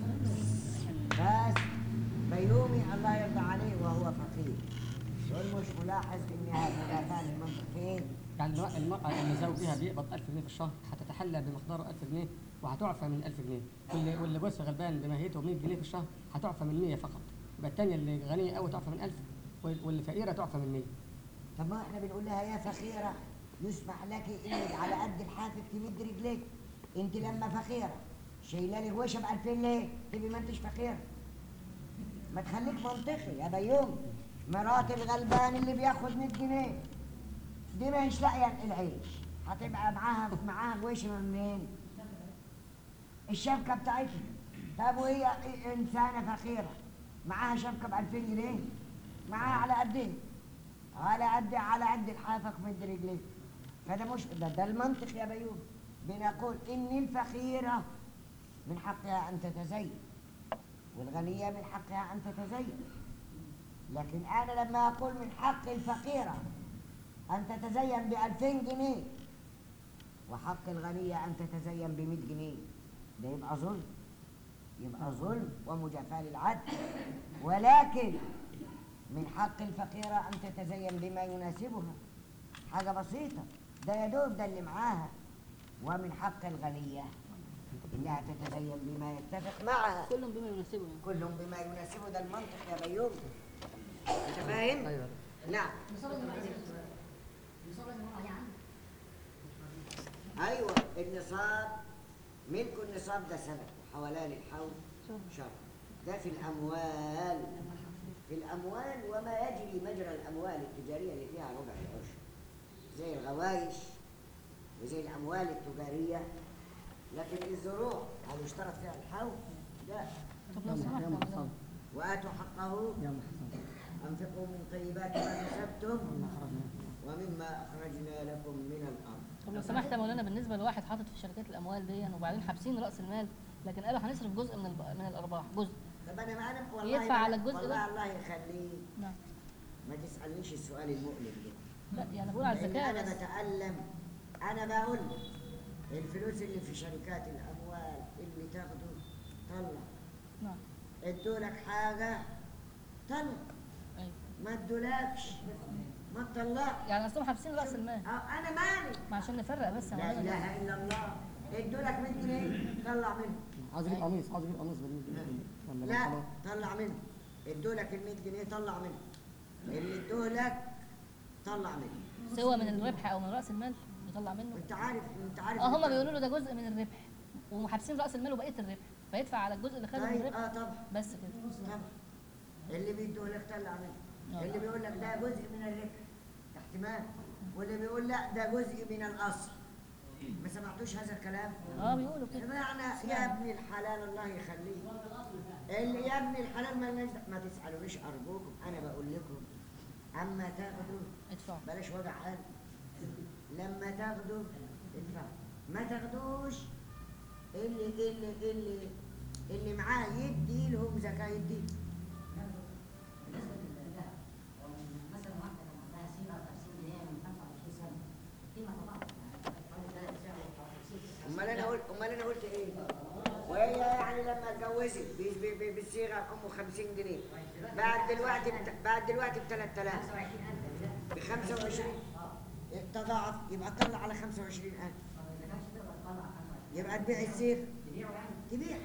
بس بيومي الله يرضى عليه وهو فقير يقول مش ملاحظ ان هذا كان المنطقين يعني الم- المرأة اللي زوجها بيقبض 1000 جنيه في الشهر هتتحلى بمقدار 1000 جنيه وهتعفى من 1000 جنيه واللي واللي جوزها غلبان بماهيته 100 جنيه في الشهر هتعفى من 100 فقط يبقى الثانية اللي غنية قوي تعفى من 1000 وال- واللي فقيرة تعفى من 100 طب ما احنا بنقول لها يا فخيرة يسمح لك انك على قد الحافك تمد رجليك انت لما فخيرة شايله لي غوشه ب 2000 ليه؟ تبقي ما انتش فخيرة ما تخليك منطقي يا بيوم مرات الغلبان اللي بياخد 100 جنيه دي ما هيش لاقيه العيش هتبقى معاها معاها غوشه من منين؟ الشبكه بتاعتها طب وهي انسانه فقيره معاها شبكه ب 2000 جنيه معاها على قد ايه؟ على قد على قد الحافك مد رجليه فده مش ده, ده المنطق يا بيوم بنقول ان الفقيره من حقها ان تتزين والغنيه من حقها ان تتزين لكن انا لما اقول من حق الفقيره ان تتزين ب 2000 جنيه وحق الغنيه ان تتزين ب 100 جنيه ده يبقى ظلم يبقى ظلم ومجافاه للعدل ولكن من حق الفقيرة أن تتزين بما يناسبها حاجة بسيطة ده يا دوب ده اللي معاها ومن حق الغنية إنها تتزين بما يتفق معها كلهم بما يناسبه يعني كلهم بما يناسبه ده المنطق يا بيوم أنت فاهم؟ ايوه نعم نصاب المرأة نصاب المرأة يعني أيوة النصاب ملك النصاب ده سنة وحولان الحول شهر ده في الأموال في الأموال وما يجري مجرى الأموال التجارية اللي فيها ربع العشر زي الغوايش وزي الأموال التجارية لكن الزروع هل يشترط فيها الحول؟ لا طب لو سمحت يا يا محصن مولانا. وآتوا حقه يا محصن أنفقوا من طيبات ما كسبتم ما خرجنا ومما أخرجنا لكم من الأرض طب لو سمحت يا مولانا بالنسبه لواحد حاطط في شركات الاموال دي وبعدين حابسين راس المال لكن قالوا هنصرف جزء من الب... من الارباح جزء طب أنا ما أنا والله يدفع ما- على الجزء والله ده؟ الله يخليك نعم ما تسألنيش السؤال المؤلم ده لا يعني بقول على لأن الزكاه أنا بس بتألم أنا بقول لك الفلوس اللي في شركات الأموال اللي تاخده طلع نعم ادوا لك حاجة طلع ايوه ما ادولكش ما تطلع يعني اصلهم حابسين راس المال أه، أنا مالي ما عشان نفرق بس يا لا مولانا إله إلا الله ادوا لك 100 جنيه طلع منه عايز اجيب قميص عايز اجيب قميص بديل ولا لا بنطلون. طلع منه ادوا لك ال 100 جنيه طلع منه اللي ادوه لك طلع منه سواء من الربح او من راس المال يطلع منه انت عارف انت عارف اه هم انت- بيقولوا له ده جزء من الربح ومحابسين راس المال وبقيه الربح فيدفع على الجزء اللي خده من طيب الربح اه طبعا بس كده طبعا اللي بيدوه لك طلع منه آه. اللي بيقول لك ده جزء من الربح احتمال واللي بيقول لا ده جزء من الاصل ما سمعتوش هذا الكلام اه بيقولوا كده بمعنى يا ابن الحلال الله يخليك اللي يا ابن الحلال ما لناش ما تسالونيش ارجوكم انا بقول لكم اما تاخدوا ادفع بلاش وجع قلب لما تاخدوا ادفع ما تاخدوش اللي اللي اللي اللي معاه يدي لهم زكاه يدي بالنسبة للذهب مثلا واحدة كان عندها سيرة 50 جنيه من 25 سنة قيمة طبعا حوالي ثلاث سعر 50 امال انا قلت امال انا قلت ايه وهي يعني لما اتجوزت ب- ب- ب- بالصيغه ام 50 جنيه بعد دلوقتي بت... بعد دلوقتي ب 3000 ب 25 تضاعف يبقى تطلع على 25000 إذا كانش تقدر تطلع 25 يبقى تبيع الصيغ تبيعه يعني تبيع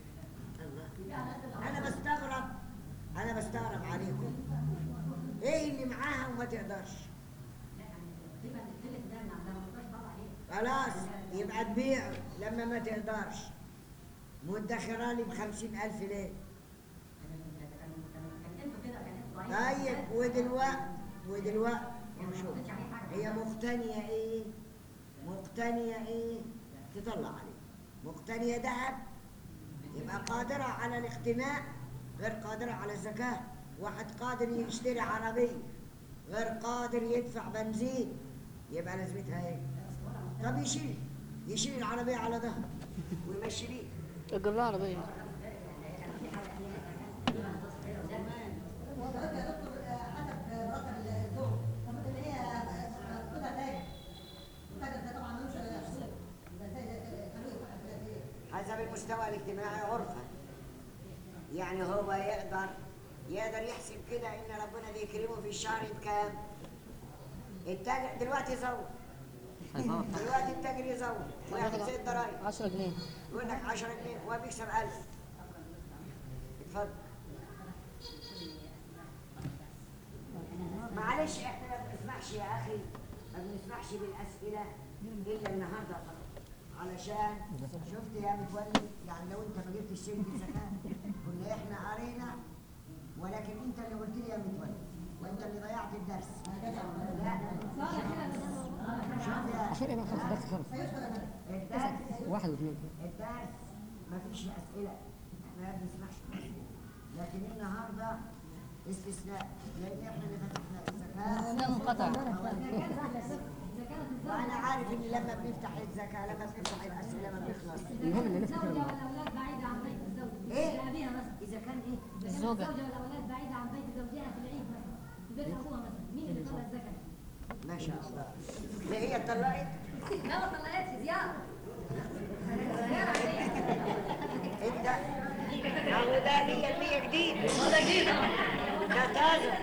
الله انا بستغرب انا بستغرب عليكم ايه اللي معاها وما تقدرش لا يعني القيمة اللي بتلف ده من عندها ما تقدرش تطلع عليه خلاص يبقى تبيع لما ما تقدرش مدخره لي ب 50000 ليه كان كان كان انتوا كده كان انتوا ضعيف طيب ودلوقتي ودلوقتي شوف هي مقتنية ايه؟ مقتنية ايه؟ تطلع عليه مقتنية ذهب يبقى قادرة على الاقتناء غير قادرة على الزكاة واحد قادر يشتري عربية غير قادر يدفع بنزين يبقى لازمتها ايه؟ طب يشيل يشيل العربية على ظهره ويمشي بيه اجر لها عربيه وضعت يا دكتور آه، حسب آه، مرتب الزوج طب اللي هي آه، خدها تاجر والتاجر ده طبعا ملوش آه، حقوق يبقى ازاي ده قانون يوقف فيها ايه؟ حسب المستوى الاجتماعي عرفا يعني هو يقدر يقدر يحسب كده ان ربنا بيكرمه في الشهر بكام التاجر دلوقتي زوج دلوقتي التاجر يزود وياخد زي الضرايب 10 جنيه يقول لك 10 جنيه وهو بيكسب 1000 اتفضل معلش احنا ما بنسمعش يا اخي ما بنسمعش بالاسئله الا النهارده فقط علشان شفت يا متولي يعني لو انت ما جبتش سن الزكاه كنا احنا قرينا ولكن انت اللي قلت لي يا متولي وانت اللي ضيعت الدرس لا شوف يا عشان ايه بقى خلاص بس خلاص الدرس واحد واثنين الدرس ما فيش اسئله احنا ما بنسمعش الأسئلة. لكن النهارده استثناء لان احنا اللي فتحنا الزكاه لا منقطع وانا عارف ان لما بنفتح الزكاه لما بنفتح الاسئله ما بيخلص المهم ان الناس الزوجة تفهم والأولاد بعيدة عن بيت الزوج إيه؟ أبيها مثلا اذا كان ايه إذا كانت الزوجة. الزوجة والأولاد بعيدة عن بيت زوجها في العيد مثلا في بيت أبوها مثلا مين اللي طلع الزكاة؟ ما شاء الله ده هي اتطلقت لا ما طلعتش زيارة انت هو ده 100% جديد ده جديد ده تازه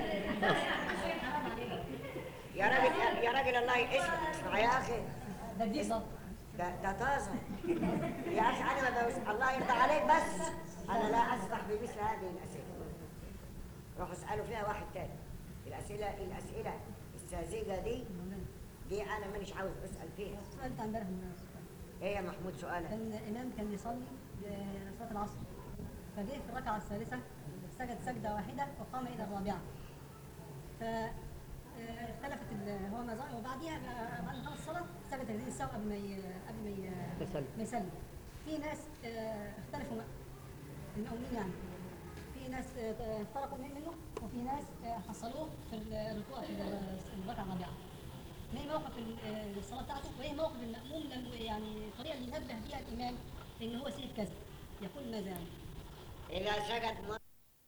يا راجل يا راجل الله يسمع اسمع يا اخي ده جديد ده ده ده طازه يا اخي انا ما بوز... الله يرضى عليك بس انا لا اسمح بمثل هذه الاسئله روحوا اسالوا فيها واحد تاني الاسئله الاسئله الساذجه دي دي انا مانيش عاوز اسال فيها سألت امبارح من الناس. ايه يا محمود سؤالك كان الإمام كان بيصلي صلاة العصر فجه في الركعة الثالثة سجد سجدة واحدة وقام إلى الرابعة ف آه، اختلفت ال- هو ما زال وبعديها بقى- بعد ما خلص الصلاة سجد تجديد السهو قبل ما ي- قبل ما ي- يسلم. ما يسلم في ناس آه، اختلفوا المؤمنين يعني في ناس آه، افترقوا من- منه وفي ناس آه، حصلوه في الركوع في الركعة الرابعة ما هي موقف ال- آه، الصلاه بتاعته وايه موقف الماموم لما يعني الطريقه اللي ينبه بيها الامام ان هو سيد كذا يقول ماذا يعني اذا سجد م-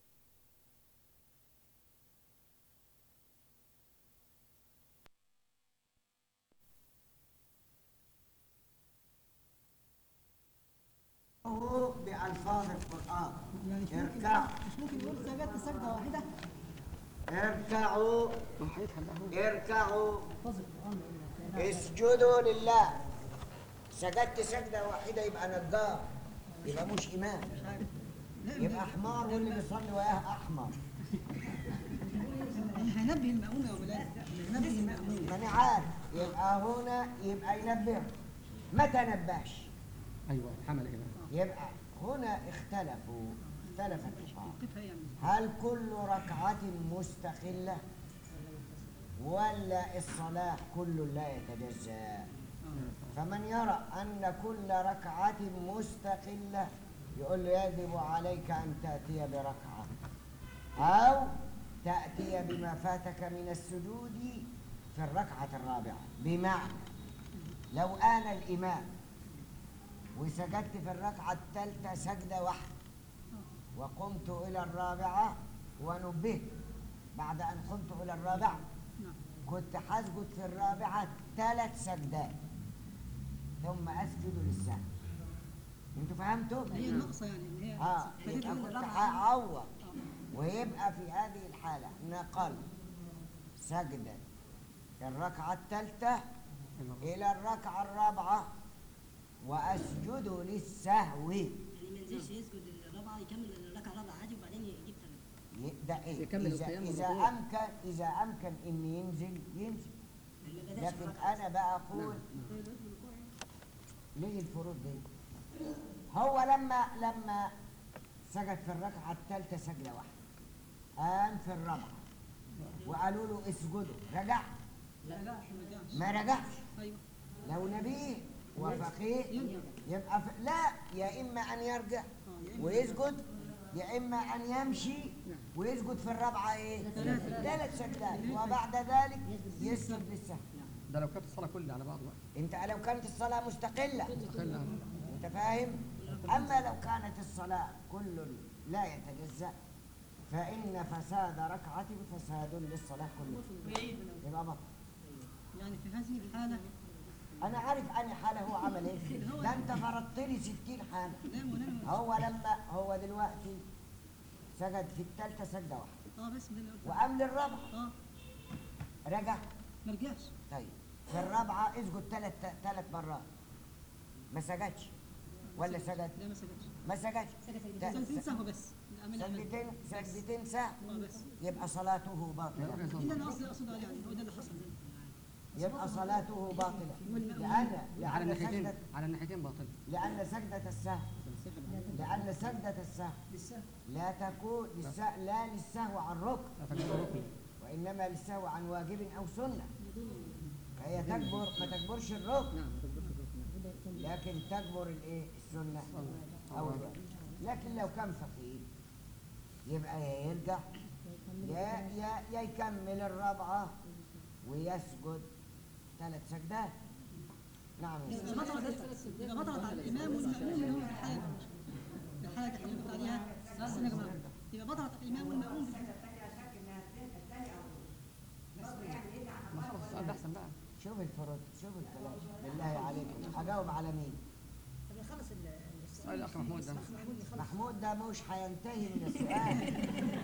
هو بألفاظ القرآن يعني مش ممكن اركع مش ممكن يقول سجدت سجده واحده اركعوا اركعوا احفظ القران يقول لك. اسجدوا لله سجدت سجدة واحدة يبقى نجار يبقى مش إمام يبقى حمار واللي بيصلي وياه أحمر هينبه المأموم يا ولاد هينبه المأموم ما أنا عارف يبقى هنا يبقى ينبه متى نبهش ايوه حمل ايه يبقى هنا اختلفوا اختلفت الحال كيف يعني هل كل ركعة مستقلة ولا الصلاة كل لا يتجزأ فمن يرى أن كل ركعة مستقلة يقول له يجب عليك أن تأتي بركعة أو تأتي بما فاتك من السجود في الركعة الرابعة بمعنى لو أنا الإمام وسجدت في الركعة الثالثة سجدة واحدة وقمت إلى الرابعة ونبهت بعد أن قمت إلى الرابعة كنت حسجد في الرابعة ثلاث سجدات ثم أسجد للسهو انتوا فهمتوا؟ هي النقصه يعني ان هي اه فاتت يبقى من كنت الرابعه هعوض ويبقى في هذه الحالة نقل سجدة الركعة الثالثة إلى الركعة الرابعة وأسجد للسهو يعني ما ينزلش يسجد الرابعه يكمل الركعه الرابعه عادي وبعدين يجيب ثلاثه ي- ده إيه؟ يكمل إذا, القيام إذا والركوع. أمكن إذا أمكن إن ينزل ينزل اللي ما بداش لكن الركعة أنا بقى أقول ليه الفروض دي؟ هو لما لما سجد في الركعة الثالثة سجدة واحدة قام في الرابعة وقالوا له اسجدوا رجع لا لا ما رجعش ما رجعش ايوه لو نبيه وفقيه يبقى ف... لا يا إما أن يرجع ويسجد يا إما أن يمشي ويسجد في الرابعة إيه؟ ثلاث سجدات وبعد ذلك يسجد للسهو ده لو كانت الصلاه كلها على بعض بقى انت لو كانت الصلاة مستقلة مستقل انت فاهم اما لو كانت الصلاة كل لا يتجزأ فإن فساد ركعة فساد للصلاة كلها يبقى بطل يعني في هذه الحاله أنا عارف أني حالة هو عمل إيه ده أنت فرضت لي 60 حالة لا مولانا هو لما هو دلوقتي سجد في الثالثة سجدة واحدة اه بس ده اللي قلت وقام للرابعة اه رجع ما رجعش طيب في الرابعه اسجد ثلاث ثلاث مرات ما سجدش ولا سجد لا ما سجدش ما سجدش سجدتين سهو بس عملها عمل. سجدتين سجدتين سهو اه بس يبقى صلاته باطله ده اللي انا قصدي اقصد عليه يعني هو ده اللي حصل يبقى صلاته باطله لان على لان الناحيتين سجدة على الناحيتين باطل لان سجدة السهو لان سجدة السهو لسه لا تكون للسهو لا للسهو عن ركن لا تكبر ركن وانما للسهو عن واجب او سنه فهي تكبر ما تكبرش الركن لكن تكبر الايه السنه او الواجب لكن لو كان فقيه يبقى يا يرجع يا يا يا يكمل الرابعه ويسجد ثلاث سجدات نعم يا يبقى بطلت يبقى بطلت على الامام والماموم اللي هم في الحاله في الحاله اللي قلت عليها استنى يا جماعه يبقى بطلت الامام والماموم في الحالة. ما خلاص السؤال ده احسن بقى شوف الفرد شوف الكلام بالله عليكم هجاوب على مين طب نخلص ال- السؤال الاخ محمود ده محمود يخلص محمود ده مش هينتهي من السؤال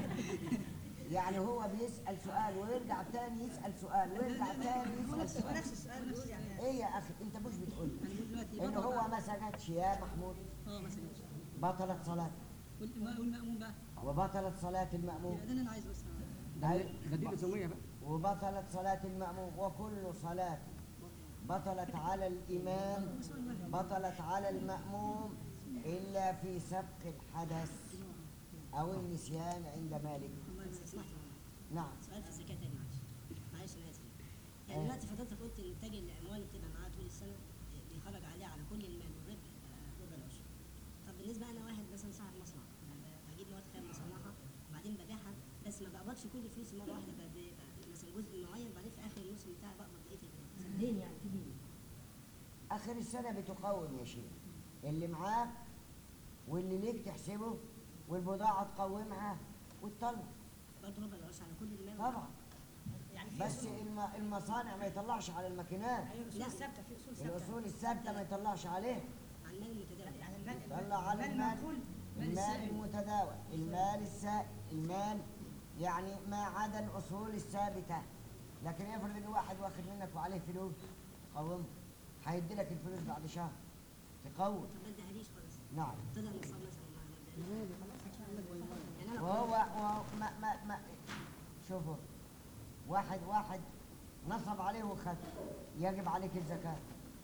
يعني هو بيسأل سؤال ويرجع تاني يسأل سؤال ويرجع تاني هو يسأل نفس هو سؤال نفس السؤال بيقول يعني ايه يا اخي انت مش بتقول انا بقول دلوقتي ان بطلت هو على- ما سجدش يا محمود اه ما سجدش بطلت صلاته والإمام- والماموم بقى وبطلت صلاة المأموم يبقى ده اللي انا عايزه بس ده ده دي لزوميه بقى وبطلت صلاة المأموم وكل صلاة بطلت على الإمام بطلت على المأموم إلا في سبق الحدث أو النسيان عند مالك الله يسمح نعم سؤال في الزكاة تاني معلش معلش أنا آسف آه. يعني دلوقتي حضرتك قلت إن تاج الأموال بتبقى معاه طول السنة بيخرج عليه على كل المال والربح آه، ربع العشر طب بالنسبة أنا واحد مثلا صاحب مصنع ب- بجيب مواد خام مصنعها وبعدين ببيعها بس ما بقبضش كل فلوسي مرة واحدة ب- ب- مثلا جزء معين بعدين في آخر الموسم بتاعي بقبض بقية ال- دين يعني في دين آخر السنة بتقوم يا شيخ اللي معاك واللي ليك تحسبه والبضاعة تقومها وتطلع برضه ربع العشر على كل المال طبعا يعني في بس الم- المصانع ما يطلعش على الماكينات لا ثابتة في أصول ثابتة الأصول الثابتة ما يطلعش عليها على المال المتداول يعني المال طلع على المال المال المتداول المال السائل المال يعني ما عدا الأصول الثابتة لكن افرض إن واحد واخد منك وعليه فلوس تقومه هيدي لك الفلوس بعد شهر تقوم طب ما ادهاليش خالص نعم طلع نصاب مثلا ما ما ادهاليش. يعني أنا وهو وهو ما ما ما شوفوا واحد واحد نصب عليه وخد يجب عليك الزكاة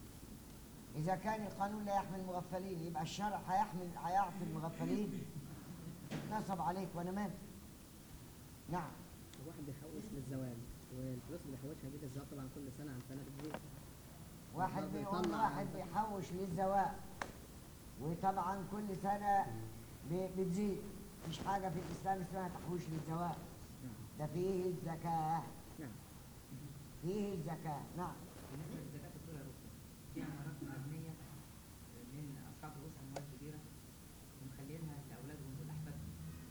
إذا كان القانون لا يحمي المغفلين يبقى الشرع هيحمل هيعطي المغفلين نصب عليك وأنا مالي نعم واحد بيحوش للزواج والفلوس اللي بيحوشها دي للزواج طبعا كل سنه عن سنه بتزيد واحد برضه بيقول يطلع- واحد بيحوش للزواج وطبعا كل سنة ب- بتزيد مفيش حاجة في الإسلام اسمها تحويش للزواج ده فيه الزكاة نعم فيه الزكاة نعم بالنسبه للزكاه الفطور يا دكتور في عمارات مبنيه من اصحاب رؤوس اموال كبيره ومخلينها لاولادهم والاحفاد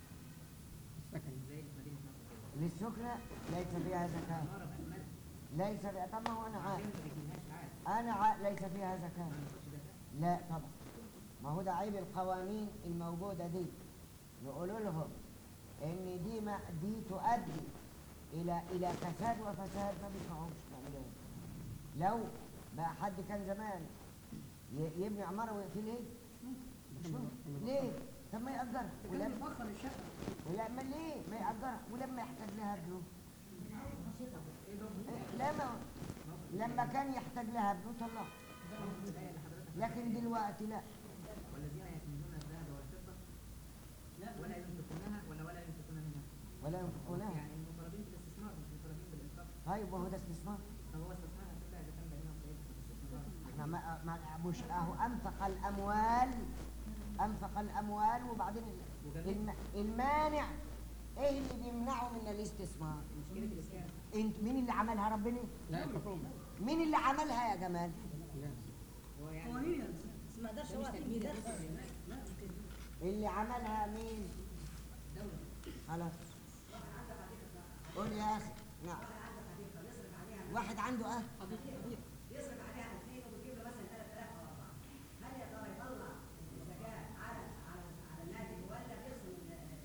سكن زي في مدينه نصر كده للسكنة ليس فيها زكاة عماره بأمال ليس فيها طب ما هو أنا عارف ما بيجيلهاش عاد أنا عارف ليس فيها زكاة ما بياخدش زكاه لا طبعا ما هو ده عيب القوانين الموجودة دي نقول لهم إن دي ما دي تؤدي إلى إلى فساد وفساد ما بيسمعوش نعمل إيه؟ لو بقى حد كان زمان ي- يبني عمارة ويقفلها مش ممكن ليه؟ طب ما يأجرها ولما بيفخر الشقه ولما ليه ما يأجرها ولما يحتاج لها ابنه إيه، لما لما كان يحتاج لها ابنه طلع لكن دلوقتي لا والذين يكنزون الذهب والفضه ولا ينفقونها ولا ولا ينفقون منها ولا ينفقونها يعني المطالبين بالاستثمار مش مطالبين بالانفاق طيب وهو ده استثمار فهو استثمار هتبقى اذا كان بينهم صعيد في الاستثمار احنا ما ما مش اهو انفق الاموال انفق الاموال وبعدين ال- الم- المانع ايه اللي بيمنعه من الاستثمار مشكله الاسكان انت مين اللي عملها ربنا لا الحكومه مين اللي عملها يا جمال لا هو يعني قوانين يعني بس ما اقدرش هو اكيد اللي عملها مين خلاص قول يا اخي نعم واحد عنده اه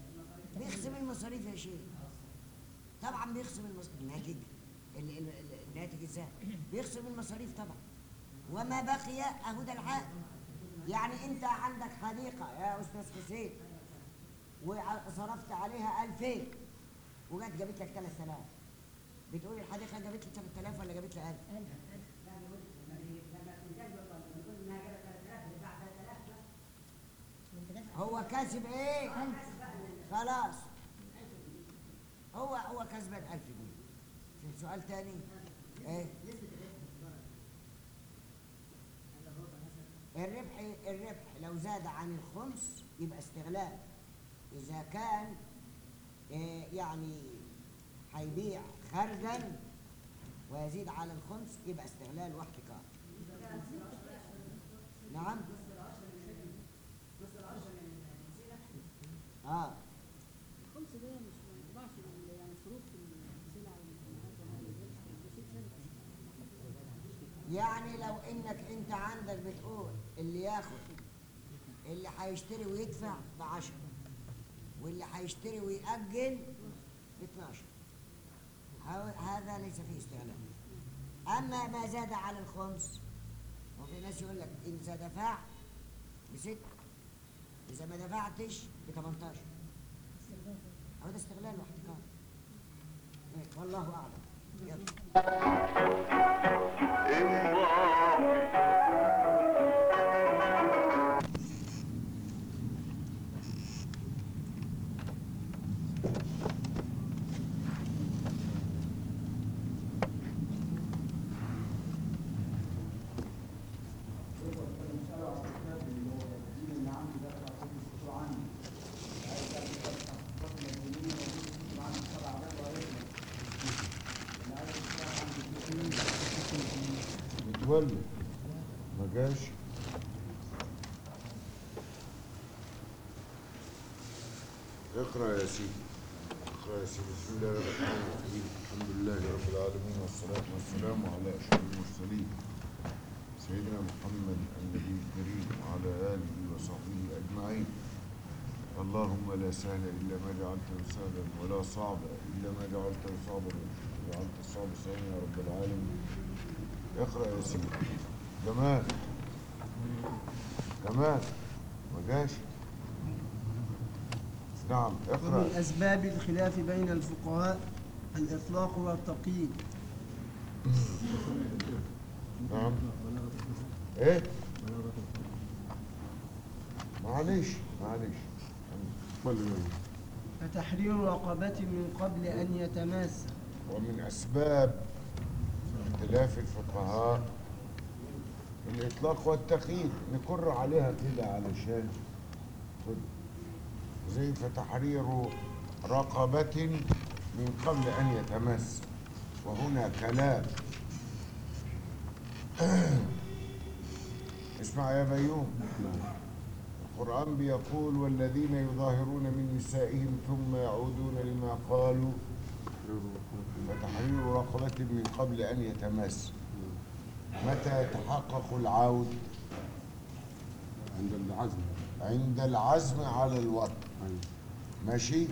بيخصم المصاريف يا شيخ طبعا بيخصم المصاريف الناتج ال- ال- ال- ناتج ازاي بيخصم المصاريف طبعا وما بقي اهو ده العقد يعني انت عندك حديقه يا استاذ حسين وصرفت عليها 2000 وجت جابت لك 3000 بتقول الحديقه جابت لي 3000 ولا جابت لي 1000 هو كاسب ايه خلاص هو هو كسبان 1000 جنيه في سؤال تاني ايه الربح الربح لو زاد عن الخمس يبقى استغلال اذا كان إيه يعني هيبيع خرجا ويزيد على الخمس يبقى استغلال واحتكار نعم اه الخمس ده مش ما يطبعش بال- يعني الفروق في السلع والمنتجات ده شيء ثابت يعني لو انك انت عندك بتقول اللي ياخد اللي هيشتري ويدفع ب 10 واللي هيشتري ويأجل ب 12 هو- هذا ليس فيه استغلال اما ما زاد على الخمس وفي ناس يقول لك اذا دفعت بست اذا ما دفعتش ب 18 هو ده استغلال واحتكار إيه، والله اعلم يلا متولي ما جاش اقرا يا سيدي اقرا يا سيدي بسم الله الرحمن الرحيم الحمد لله رب العالمين والصلاه والسلام على اشرف المرسلين سيدنا محمد النبي الكريم وعلى اله وصحبه اجمعين اللهم لا سهل الا ما جعلته سهلا ولا صعب الا ما جعلته صعبا جعلت الصعب سهلا يا رب العالمين اقرا يا سيدي جمال جمال ما جاش نعم اقرا ومن أسباب الخلاف بين الفقهاء الإطلاق والتقييد نعم ايه معلش معلش فتحرير رقبة من قبل أن يتماس ومن اسباب اختلاف الفقهاء الاطلاق والتقييد نكر عليها كده علشان خد. زي فتحرير رقبة من قبل ان يتمس وهنا كلام اسمع يا بيوم القرآن بيقول والذين يظاهرون من نسائهم ثم يعودون لما قالوا فتحرير رقبة من قبل أن يتمس متى يتحقق العود عند العزم عند العزم على الوطن ماشي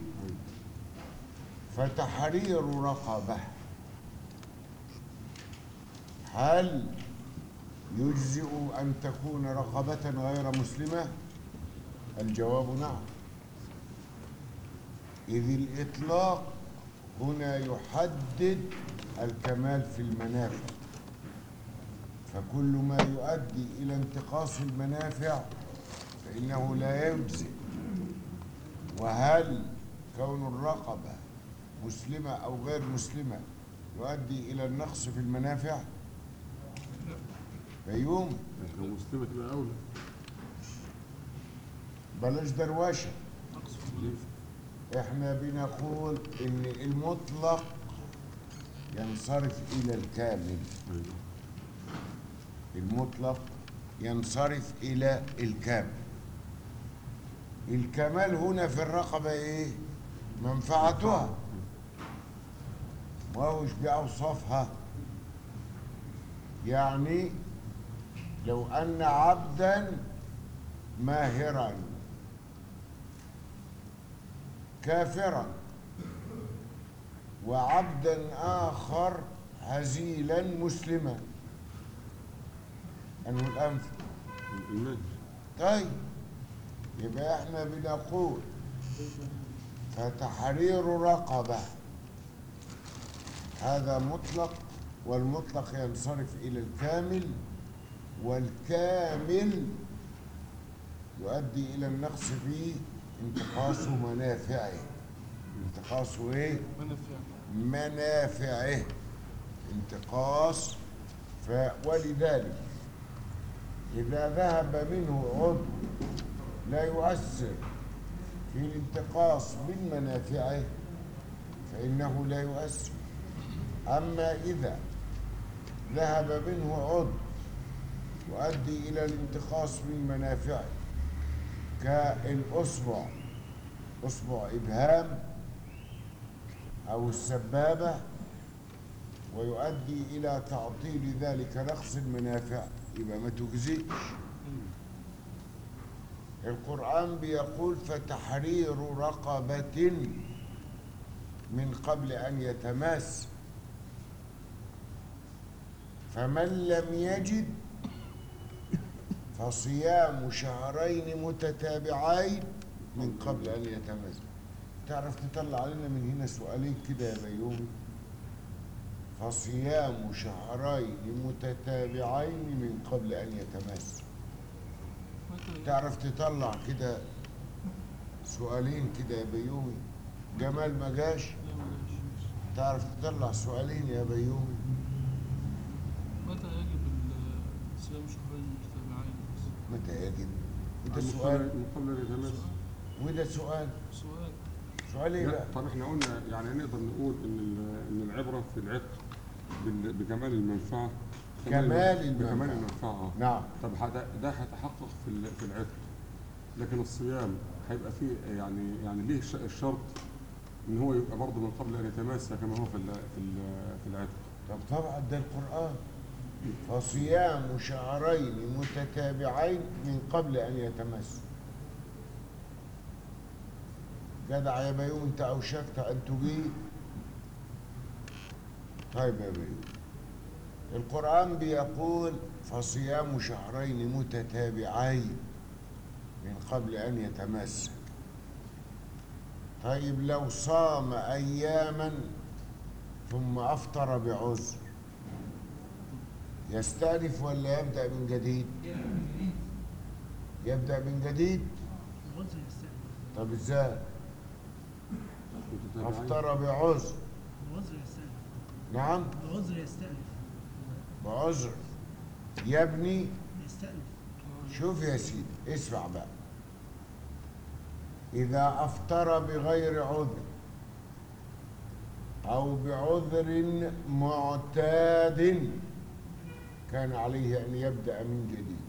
فتحرير رقبة هل يجزئ أن تكون رقبة غير مسلمة الجواب نعم إذ الإطلاق هنا يحدد الكمال في المنافع فكل ما يؤدي إلى انتقاص المنافع فإنه لا يجزئ وهل كون الرقبة مسلمة أو غير مسلمة يؤدي إلى النقص في المنافع بيوم لو مسلمة تبقى أولى بلاش دروشة احنا بنقول ان المطلق ينصرف الى الكامل المطلق ينصرف الى الكامل الكمال هنا في الرقبة ايه منفعتها وهوش بأوصافها يعني لو أن عبدا ماهرا كافرا وعبدا آخر هزيلا مسلما أنه الأنف المجد طيب يبقى احنا بنقول فتحرير رقبة هذا مطلق والمطلق ينصرف إلى الكامل والكامل يؤدي إلى النقص في انتقاص منافعه انتقاص ايه؟ منافعه انتقاص ف ولذلك إذا ذهب منه عضو لا يؤثر في الانتقاص من منافعه فإنه لا يؤثر أما إذا ذهب منه عضو يؤدي إلى الانتقاص من منافعه كالأصبع أصبع إبهام أو السبابة ويؤدي إلى تعطيل ذلك نقص المنافع يبقى ما تجزئش القرآن بيقول فتحرير رقبة من قبل أن يتماس فمن لم يجد فصيام شهرين متتابعين من قبل أن يتماس تعرف تطلع لنا من هنا سؤالين كده يا بيومي فصيام شهرين متتابعين من قبل أن يتماس تعرف تطلع كده سؤالين كده يا بيومي جمال ما جاش تعرف تطلع سؤالين يا بيومي متى يجب ال- صيام شهرين متتابعين بس؟ متى يجب وده من سؤال قبل- من قبل أن يتماس وده سؤال سؤال سؤال ايه لا، بقى طب احنا قلنا يعني نقدر نقول ان ال- ان العبره في العتق بال- بكمال المنفعه كمال بكمال المنفعة. المنفعه اه نعم طب هذا- ده هيتحقق في ال- في العتق لكن الصيام هيبقى فيه يعني يعني ليه ش- الشرط ان هو يبقى برضه من قبل ان يتماس كما هو في ال- في ال- في العتق طب طبعا ده القرآن فصيام شهرين متتابعين من قبل أن يتمس جدع يا بيوم انت أوشكت أن تجيب طيب يا بيوم القرآن بيقول فصيام شهرين متتابعين من قبل أن يتمس طيب لو صام أياما ثم أفطر بعذر يستأنف ولا يبدأ من جديد؟ يبدأ من جديد؟ العذر يستأنف طب ازاي؟ أفطر بعذر العذر يستأنف نعم العذر يستأنف بعذر يبني يستأنف شوف يا سيدي اسمع بقى إذا أفطر بغير عذر أو بعذر معتاد كان عليه أن يبدأ من جديد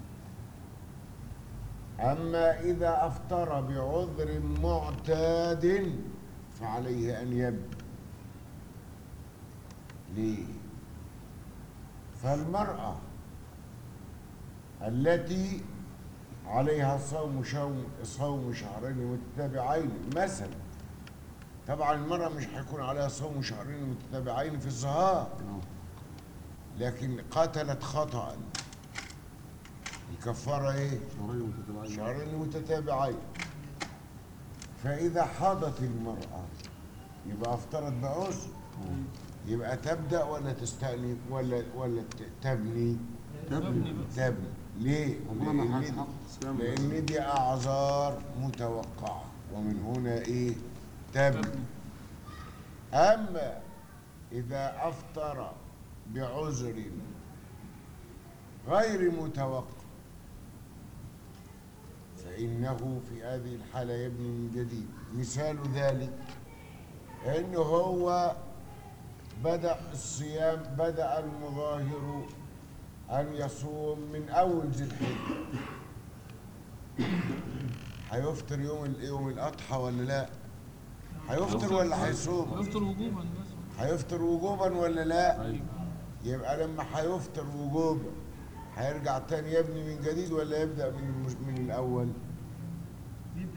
أما إذا أفطر بعذر معتاد فعليه أن يبدأ ليه؟ فالمرأة التي عليها صوم شوم صوم شهرين متتابعين مثلا طبعا المرأة مش هيكون عليها صوم شهرين متتابعين في الظهار لكن قتلت خطأ الكفارة ايه؟ شهرين متتابعين شهرين متتابعين فإذا حاضت المرأة يبقى افترض بعذر يبقى تبدأ ولا تستأنف ولا ولا ت- تبني؟ تبني. تبني ليه؟ والله ما لأن هيتحقق صيام لأن دي أعذار متوقعة ومن هنا إيه؟ تبني أما إذا أفطر بعذر غير متوقع فإنه في هذه الحالة يبني من جديد مثال ذلك أنه هو بدأ الصيام بدأ المظاهر أن يصوم من أول ذي الحجة هيفطر يوم ال- يوم الأضحى ولا لا؟ هيفطر ولا هيصوم؟ هيفطر وجوبا بس هيفطر وجوبا ولا لا؟ يبقى لما هيفطر وجوبا هيرجع تاني يبني من جديد ولا يبدأ من المش- من الأول؟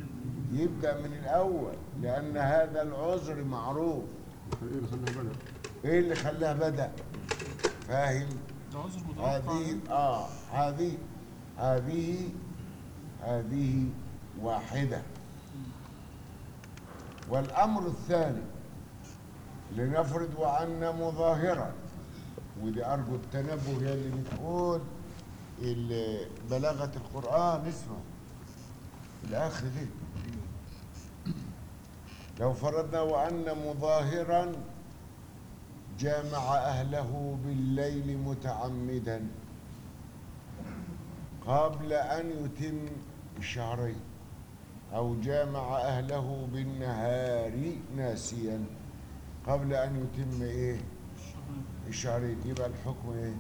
يبدأ يبدأ من الأول لأن هذا العذر معروف ايه اللي خلاها بدأ ايه اللي خلاه بدأ فاهم ده عذر متوقع هذه اه هذه هذه هذه واحدة والأمر الثاني لنفرض وأن مظاهرا ودي أرجو التنبه هي اللي بتقول ال- بلاغة القرآن اسمه الآخر دي لو فرضنا وأن مظاهرا جامع أهله بالليل متعمدا قبل أن يتم الشهرين أو جامع أهله بالنهار ناسيا قبل أن يتم إيه الشهرين يبقى الحكم إيه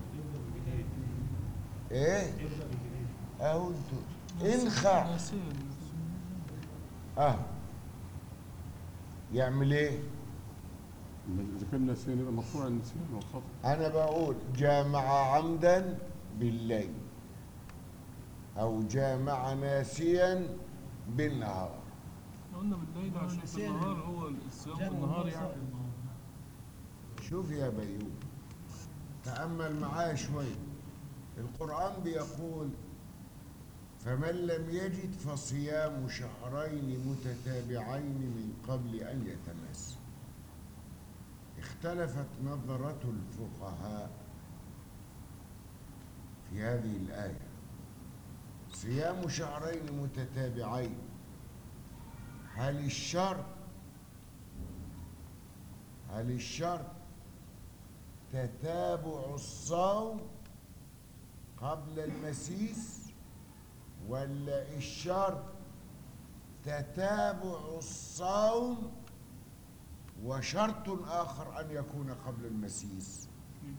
إيه أهو أنتوا انخع أه يعمل إيه إذا كان ناسيان يبقى مرفوع النسيان والخطأ أنا بقول جامع عمدا بالليل أو جامع ناسيا بالنهار قلنا بالليل عشان في النهار هو الصيام بالنهار يعني شوف يا بيوم تأمل معايا شوية القرآن بيقول فمن لم يجد فصيام شهرين متتابعين من قبل أن يتماس اختلفت نظرة الفقهاء في هذه الآية صيام شهرين متتابعين هل الشرط هل الشرط تتابع الصوم قبل المسيس ولا الشرط تتابع الصوم وشرط آخر أن يكون قبل المسيس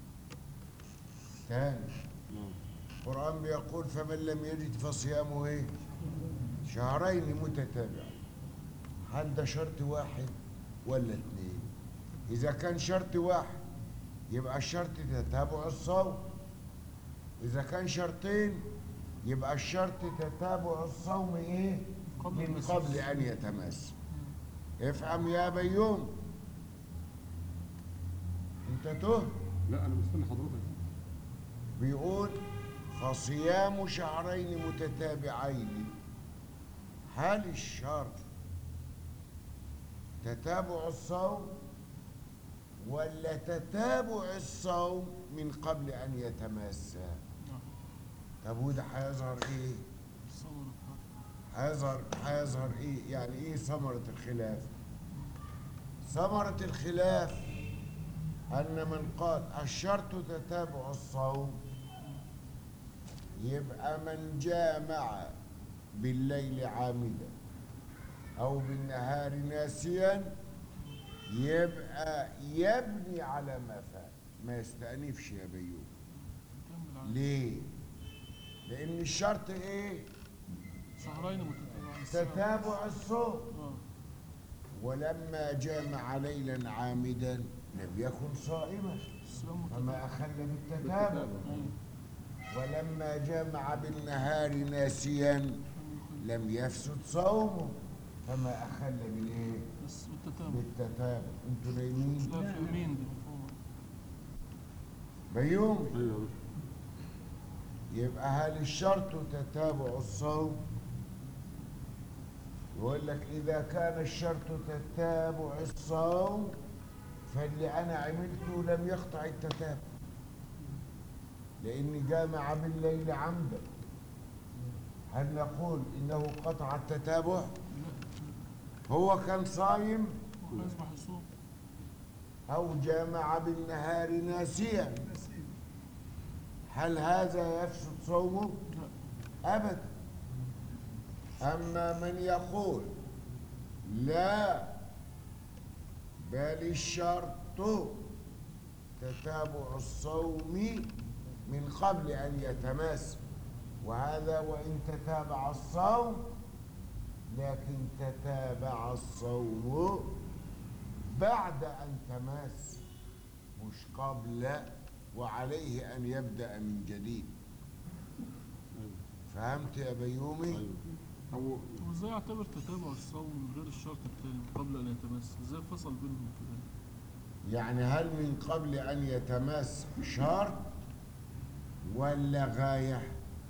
تاني القرآن بيقول فمن لم يجد فصيامه ايه شهرين متتابعين هل ده شرط واحد ولا اتنين إذا كان شرط واحد يبقى الشرط تتابع الصوم إذا كان شرطين يبقى الشرط تتابع الصوم إيه؟ من قبل أن يتماس افهم يا بيوم أنت تهت لا أنا مستني حضرتك بيقول فصيام شهرين متتابعين هل الشرط تتابع الصوم ولا تتابع الصوم من قبل أن يتماسا طب وده هيظهر إيه؟ هيظهر هيظهر إيه؟ يعني إيه ثمرة الخلاف؟ ثمرة الخلاف أن من قال الشرط تتابع الصوم يبقى من جامع بالليل عامدا أو بالنهار ناسيا يبقى يبني على ما فات ما يستأنفش يا بيوم ليه؟ لأن الشرط إيه؟ شهرين متتابعين تتابع الصوم ولما جامع ليلا عامدا لم يكن صائما فما أخل بالتتابع ولما جامع بالنهار ناسيا لم يفسد صومه فما أخل بالإيه؟ بس بالتتابع بالتتابع انتوا نايمين لا في يمين دي مفهوم بيوم أيوه يبقى هل الشرط تتابع الصوم يقول لك إذا كان الشرط تتابع الصوم فاللي أنا عملته لم يقطع التتابع لأني جامع بالليل عمدا هل نقول إنه قطع التتابع هو كان صايم هو يصبح يصوم أو جامع بالنهار ناسيا هل هذا يفسد صومه؟ أبدا أما من يقول لا بل الشرط تتابع الصوم من قبل أن يتماس وهذا وإن تتابع الصوم لكن تتابع الصوم بعد أن تماس مش قبل وعليه أن يبدأ من جديد فهمت يا بيومي؟ هو وازاي اعتبر تتابع الصوم من غير الشرط التاني قبل ان يتمس ازاي فصل بينهم كده يعني هل من قبل أن يتماس شرط ولا غاية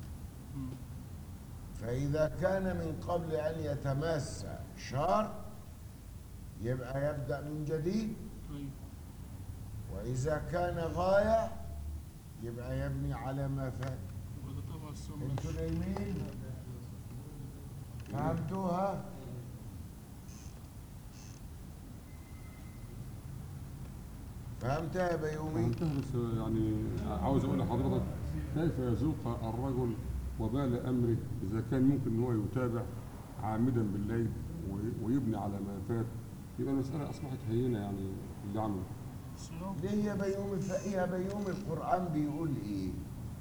فإذا كان من قبل أن يتماس شرط يبقى يبدأ من جديد أيوة. وإذا كان غاية يبقى يبني على ما فات يبقى ده تبع السنة انتوا نايمين فهمتوها فهمتها يا بيومي فهمتها بس يعني عاوز اقول لحضرتك كيف يذوق الرجل وبال امره اذا كان ممكن ان هو يتابع عامدا بالليل وي- ويبني على ما فات يبقى المساله اصبحت هينه يعني اللي عمله ليه يا بيومي فيا بيومي القرآن بيقول ايه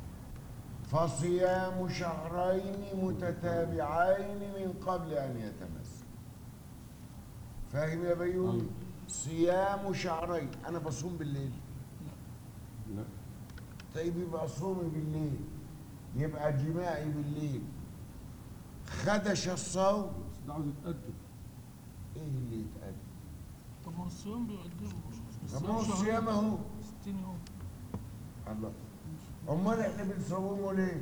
فصيام شهرين متتابعين من قبل أن يتمس فاهم يا بيومي صيام شهرين أنا بصوم بالليل لا طيب يبقى صومي بالليل يبقى جماعي بالليل خدش الصوم بس ده عاوز يتقدم ايه اللي يتقدم طب ما هو الصيام بيقدمه طب ما هو الصيام اهو 60 يوم الله امال احنا بنصومه ليه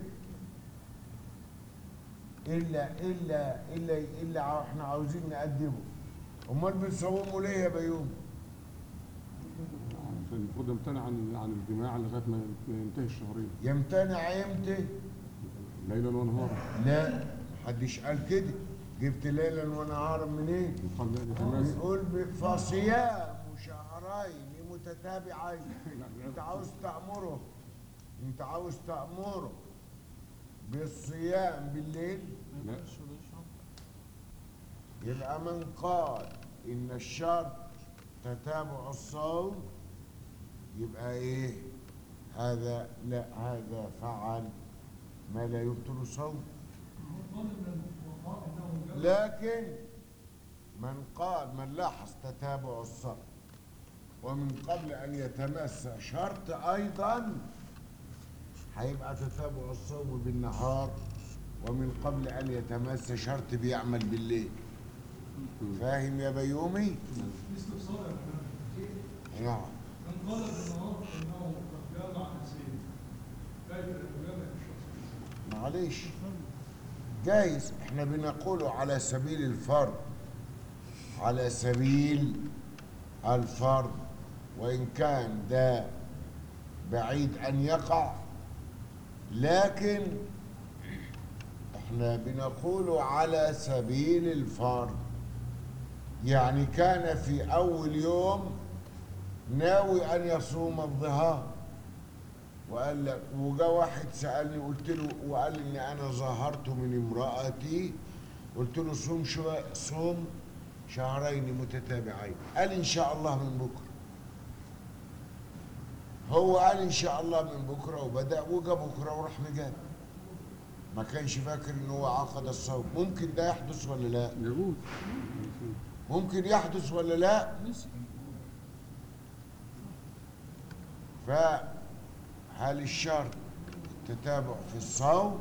الا الا الا الا ع- احنا عاوزين نقدمه امال بنصومه ليه يا بيوم عشان المفروض يمتنع عن عن الجماع لغايه ما ما ينتهي الشهرين يمتنع امتى ليلا ونهارا لا محدش قال كده جبت ليلا ونهارا منين من قبل ان يتماس بيقول ب- فصيام شهرين متتابعين انت عاوز تأمره انت عاوز تأمره بالصيام بالليل لا يبقى من قال ان الشرط تتابع الصوم يبقى ايه هذا لا هذا فعل ما لا يبطل صوم لكن من قال من لاحظ تتابع الصوم ومن قبل ان يتمس شرط ايضا هيبقى تتابع الصوم بالنهار ومن قبل ان يتمس شرط بيعمل بالليل فاهم يا بيومي استفسار يا فندم نعم من قال بالنهار انه قد جامع نسيم كيف يجامع الشخص معلش جايز احنا بنقوله على سبيل الفرض على سبيل الفرض وان كان ده بعيد ان يقع لكن احنا بنقوله على سبيل الفرض يعني كان في اول يوم ناوي ان يصوم الظهار وقال لك وجا واحد سالني قلت له وقال لي ان انا ظهرت من امراتي قلت له صوم شو صوم شهرين متتابعين قال ان شاء الله من بكره هو قال ان شاء الله من بكره وبدا وجا بكره وراح مجاب ما كانش فاكر ان هو عقد الصوم ممكن ده يحدث ولا لا يجوز ممكن يحدث ولا لا فهل الشرط التتابع في الصوم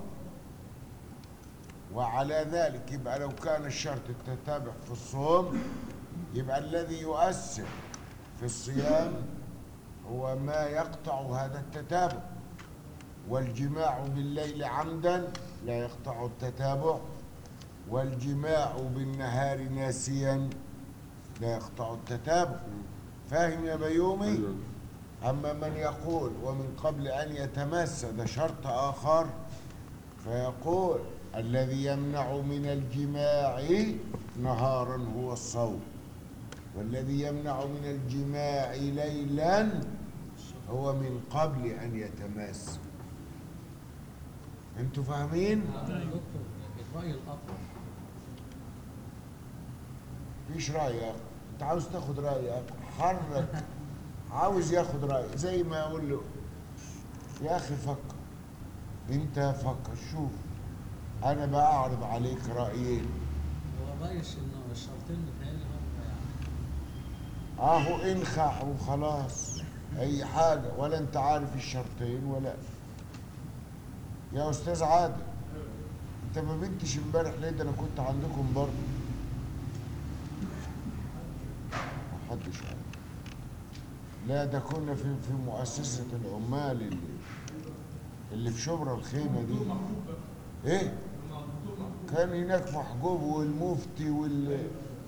وعلى ذلك يبقى لو كان الشرط التتابع في الصوم يبقى الذي يؤثر في الصيام هو ما يقطع هذا التتابع والجماع بالليل عمدا لا يقطع التتابع والجماع بالنهار ناسيا لا يقطع التتابع فاهم يا بيومي أما من يقول ومن قبل أن يتمس ده شرط آخر فيقول الذي يمنع من الجماع نهارا هو الصوم والذي يمنع من الجماع ليلا هو من قبل أن يتماس انتوا فاهمين؟ دكتور الرأي الأقوى مفيش رأي آخر. انت عاوز تاخد رأي آخر. حرك عاوز ياخد رأي زي ما اقول له يا اخي فكر انت فكر شوف انا بعرض عليك رأيين هو الرأي الش- إنه الشرطين متهيألي هم يعني اهو انخع وخلاص اي حاجة ولا انت عارف الشرطين ولا يا استاذ عادل انت ما بنتش امبارح ليه ده انا كنت عندكم برضه محدش عارف لا ده كنا في في مؤسسة العمال اللي اللي في شبرا الخيمة دي ايه كان هناك محجوب والمفتي وال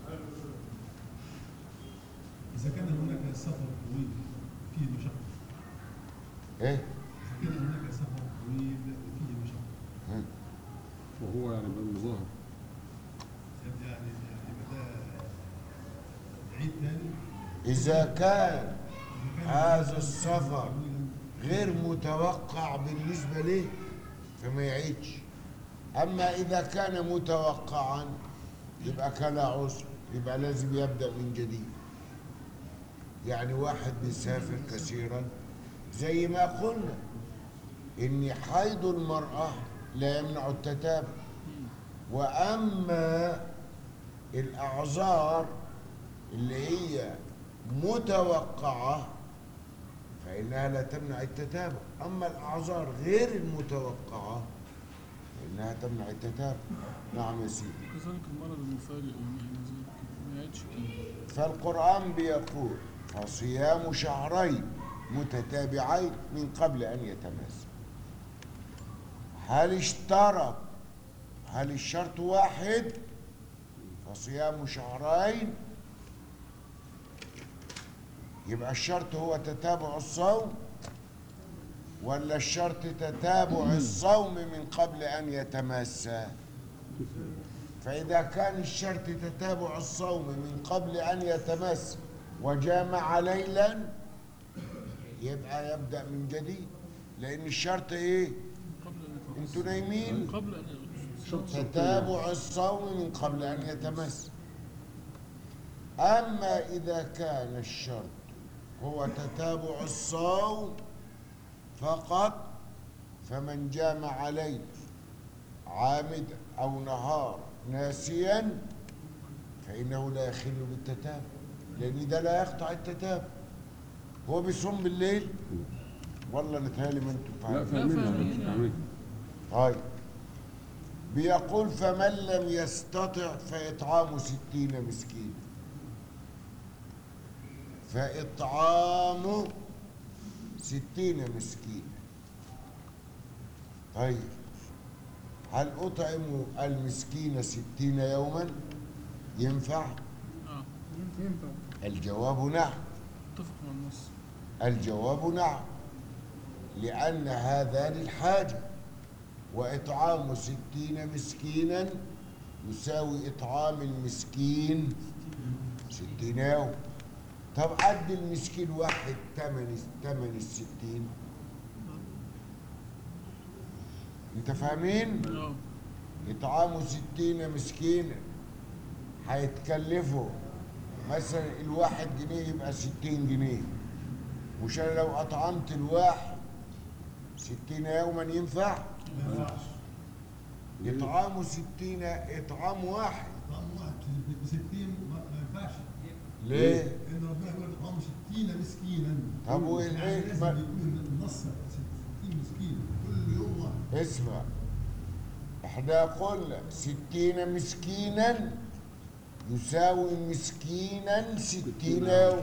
إذا كان هناك سفر طويل فيه مشقة ايه إذا كان هناك سفر طويل فيه مشقة وهو يعني بالمظاهر يعني يعني يبقى ده عيد تاني إذا كان هذا السفر غير متوقع بالنسبة له فما يعيدش أما إذا كان متوقعا يبقى كلا عسر يبقى لازم يبدأ من جديد يعني واحد بيسافر كثيرا زي ما قلنا إن حيض المرأة لا يمنع التتابع وأما الأعذار اللي هي متوقعة فإنها لا تمنع التتابع أما الأعذار غير المتوقعة فإنها تمنع التتابع نعم يا سيدي كذلك المرض المفاجئ والمحن زي كده ما يعيدش كده فالقرآن بيقول فصيام شهرين متتابعين من قبل أن يتماسا هل اشترط هل الشرط واحد فصيام شهرين يبقى الشرط هو تتابع الصوم ولا الشرط تتابع الصوم من قبل أن يتماسا فإذا كان الشرط تتابع الصوم من قبل أن يتمس وجامع ليلا يبقى يبدأ من جديد لأن الشرط إيه؟ أنتوا نايمين قبل أن تتابع الصوم من قبل أن يتمس أما إذا كان الشرط هو تتابع الصوم فقط فمن جامع ليلا عامدا أو نهارا ناسيا فإنه لا يخل بالتتابع لأن ده لا يقطع التتابع هو بيصوم بالليل والله نتهيألي ما انتم لا فاهمين فاهمين فاهمين طيب بيقول فمن لم يستطع فإطعام ستين مسكين فإطعام ستين مسكين طيب هل أطعم المسكين ستين يوما ينفع ينفع الجواب نعم اتفق مع النص الجواب نعم لأن هذا للحاجة وإطعام ستين مسكينا يساوي إطعام المسكين ستين يوم طب قد المسكين واحد تمن تمن الستين انت فاهمين؟ إطعام ستين مسكينا هيتكلفوا مثلا الواحد جنيه يبقى ستين جنيه مش انا لو اطعمت الواحد ستين يوما ينفع اطعام ستين اطعام واحد طعم واحد ب 60 ما ما ينفعش ليه؟ لأن ربنا يقول طعام 60 مسكينا طب وإيه- يعني إيه- لازم ما- يكون النص 60 مسكين كل يوم واحد اسمع احنا قلنا ستين مسكينا يساوي مسكينا ستين يوم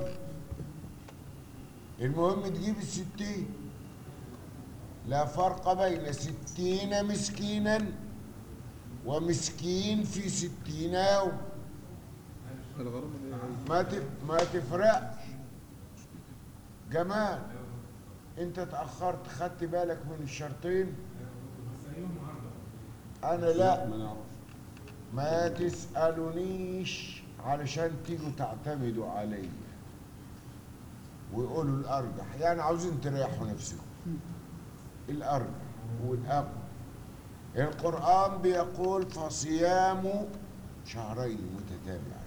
المهم تجيب الستين لا فرق بين ستين مسكينا ومسكين في ستين يوم الغرامة دي ما ت- ما تفرقش جمال انت اتاخرت خدت بالك من الشرطين انا لا ما نعرف ما تسالونيش علشان تيجوا تعتمدوا عليا ويقولوا الارجح يعني عاوزين تريحوا نفسكم الارجح والاقوى القران بيقول فصيام شهرين متتابعين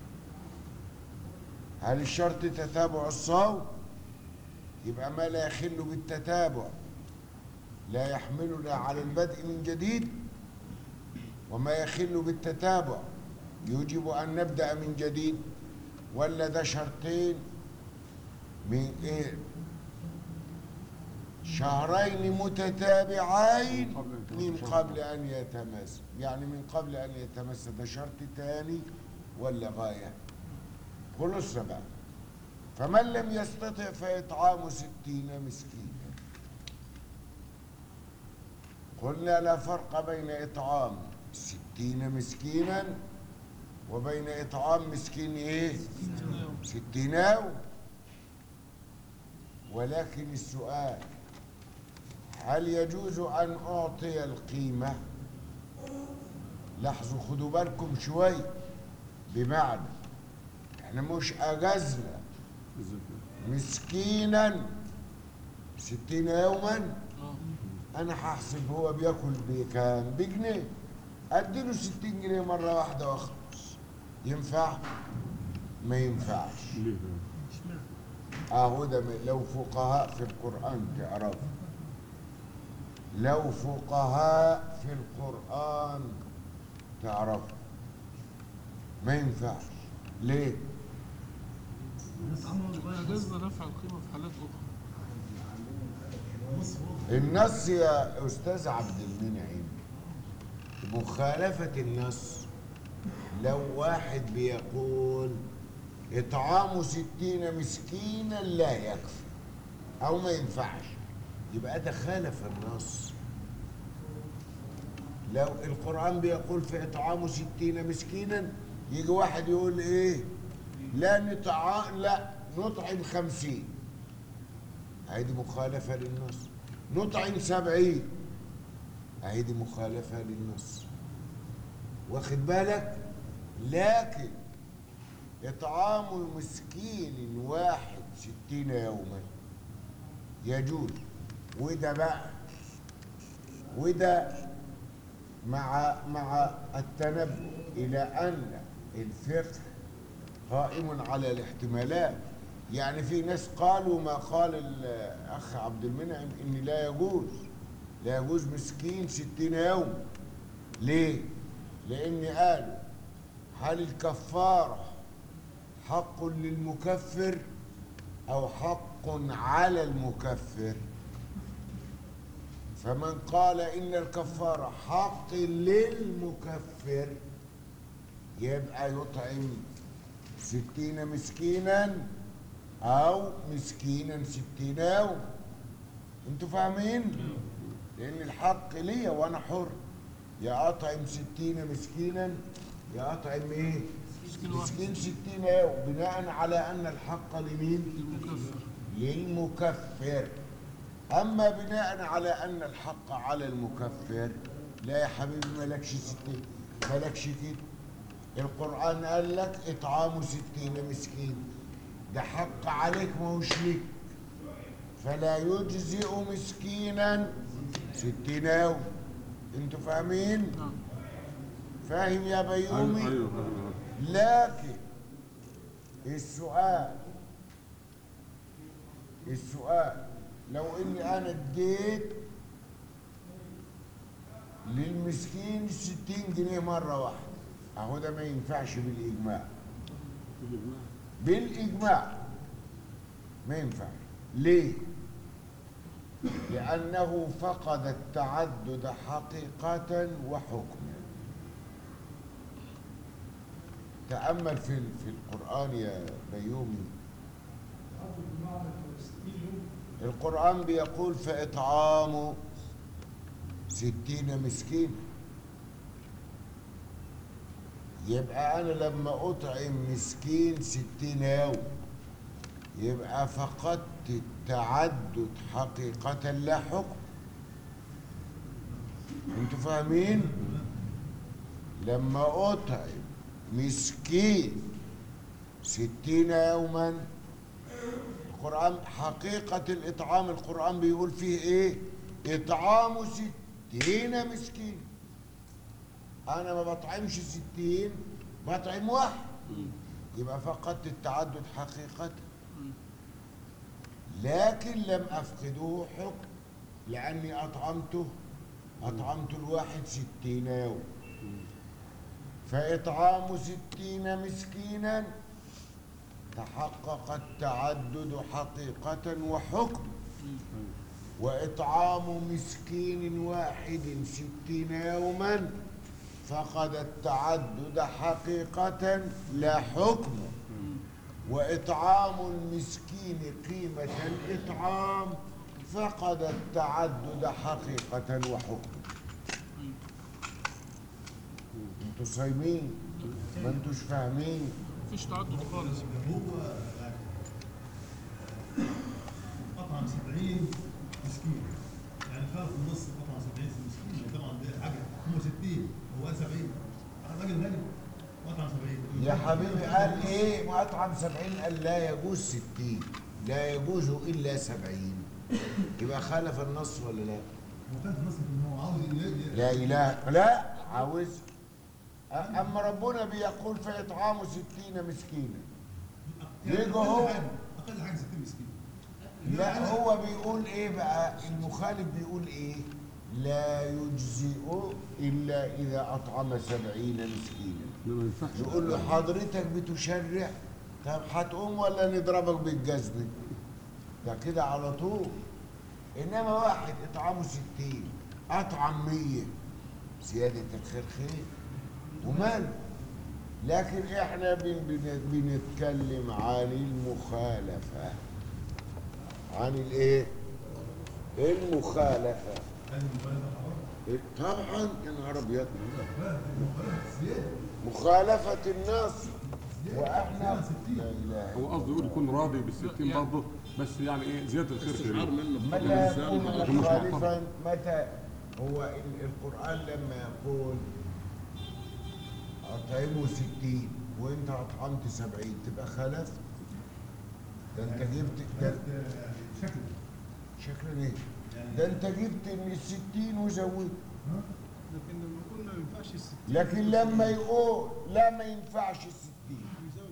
هل الشرط تتابع الصوم يبقى ما لا يخل بالتتابع لا يحملنا على البدء من جديد وما يخل بالتتابع يجب أن نبدأ من جديد ولا ده شرطين من إيه شهرين متتابعين من قبل أن يتمس يعني من قبل أن يتمس ده شرط تاني ولا غاية خلصنا بقى فمن لم يستطع فإطعام ستين مسكينا قلنا لا فرق بين إطعام ستين مسكينا وبين إطعام مسكين إيه ستيناو ولكن السؤال هل يجوز أن أعطي القيمة لاحظوا خدوا بالكم شوي بمعنى احنا مش أجزنا مسكينا ستين يوما انا هحسب هو بياكل بكام بجنيه اديله ستين جنيه مرة واحدة واخلص ينفع ما ينفعش ليه اهو ده م- لو فقهاء في القرآن تعرفوا لو فقهاء في القرآن تعرفوا ما ينفعش ليه؟ ويجوز رفع القيمة في حالات أخرى النص يا أستاذ عبد المنعم مخالفة النص لو واحد بيقول إطعام ستين مسكينا لا يكفي أو ما ينفعش يبقى ده خالف النص لو القرآن بيقول في إطعام ستين مسكينا يجي واحد يقول إيه لا نطعام لا نطعم خمسين هذه مخالفة للنص نطعم سبعين هذه مخالفة للنص واخد بالك لكن إطعام مسكين واحد ستين يوما يجوز وده بقى وده مع مع التنبؤ إلى أن الفقه قائم على الاحتمالات يعني في ناس قالوا ما قال الأخ عبد المنعم إن لا يجوز لا يجوز مسكين ستين يوم ليه؟ لأن قالوا هل الكفارة حق للمكفر أو حق على المكفر فمن قال إن الكفارة حق للمكفر يبقى يطعم ستين مسكينا أو مسكينا ستين يوم انتوا فاهمين؟ لأن الحق ليا وأنا حر يا أطعم ستين مسكينا يا أطعم إيه؟ مسكين واحد. مسكين ستين يوم بناء على أن الحق لمين؟ المكفر للمكفر أما بناء على أن الحق على المكفر لا يا حبيبي مالكش ستين مالكش كده القرآن قال لك إطعام ستين مسكين ده حق عليك ما هوش ليك فلا يجزئ مسكينا ستين يوم انتوا فاهمين؟ فاهم يا بيومي؟ ايوه ايوه فاهم. لكن السؤال السؤال لو اني انا اديت للمسكين ستين جنيه مرة واحدة اهو ده ما ينفعش بالاجماع بالاجماع ما ينفعش ليه لانه فقد التعدد حقيقة وحكما تأمل في في القرآن يا بيومي القرآن بيقول فإطعام ستين مسكين يبقى أنا لما أطعم مسكين ستين يوم يبقى فقدت التعدد حقيقة لا حكم انتوا فاهمين؟ لما أطعم مسكين ستين يوما القرآن حقيقة الإطعام القرآن بيقول فيه إيه إطعام ستين مسكين أنا ما بطعمش ستين بطعم واحد يبقى فقدت التعدد حقيقة لكن لم أفقده حكم لأني أطعمته أطعمت الواحد ستين يوم فإطعام ستين مسكينا تحقق التعدد حقيقة وحكم وإطعام مسكين واحد ستين يوما فقد التعدد حقيقة لا حكم وإطعام المسكين قيمة الإطعام فقد التعدد حقيقة وحكما انتوا صايمين ما انتوش فاهمين مفيش تعدد خالص هو قطعا 70 مسكين يعني خالف النص قطعا 70 مسكين يعني طبعا ده حاجه هم 60 هو 70 راجل غني قطعا 70 يا حبيبي قال ايه مطعم سبعين قال لا يجوز ستين لا يجوز الا سبعين يبقى خالف النص ولا لا هو كان في النص ان هو عاوز ي- لا اله لا عاوز أ- اما ربنا بيقول فاطعام ستين مسكينا يعني يجي أقل هو حاجة- اقل حاجه 60 مسكين لا هو بيقول ايه بقى المخالف بيقول ايه لا يجزئ الا اذا اطعم سبعين مسكينا ما ينفعش يقول له حضرتك بتشرع طب هتقوم ولا نضربك بالجزم ده كده على طول انما واحد اطعامه ستين اطعم مية زيادة الخير خير ومال لكن احنا بن بن بنتكلم عن المخالفة عن الايه المخالفة طبعا يا نهار ابيض مخالفة النص واحنا لا اله هو قصده يقول يكون راضي بالستين برضه بس يعني ايه زياده الخير في استشعار منه متى يكون لكن مش معترض. مخالفا متى هو ال- القرآن لما يقول أطعموا ستين وأنت أطعمت سبعين تبقى خالفت ده أنت جبت ده شكله شكرا إيه؟ ده أنت جبت من الستين وزودت لكن لما قلنا ما ينفعش ال 60 لكن لما يقول لا ما ينفعش الستين يزود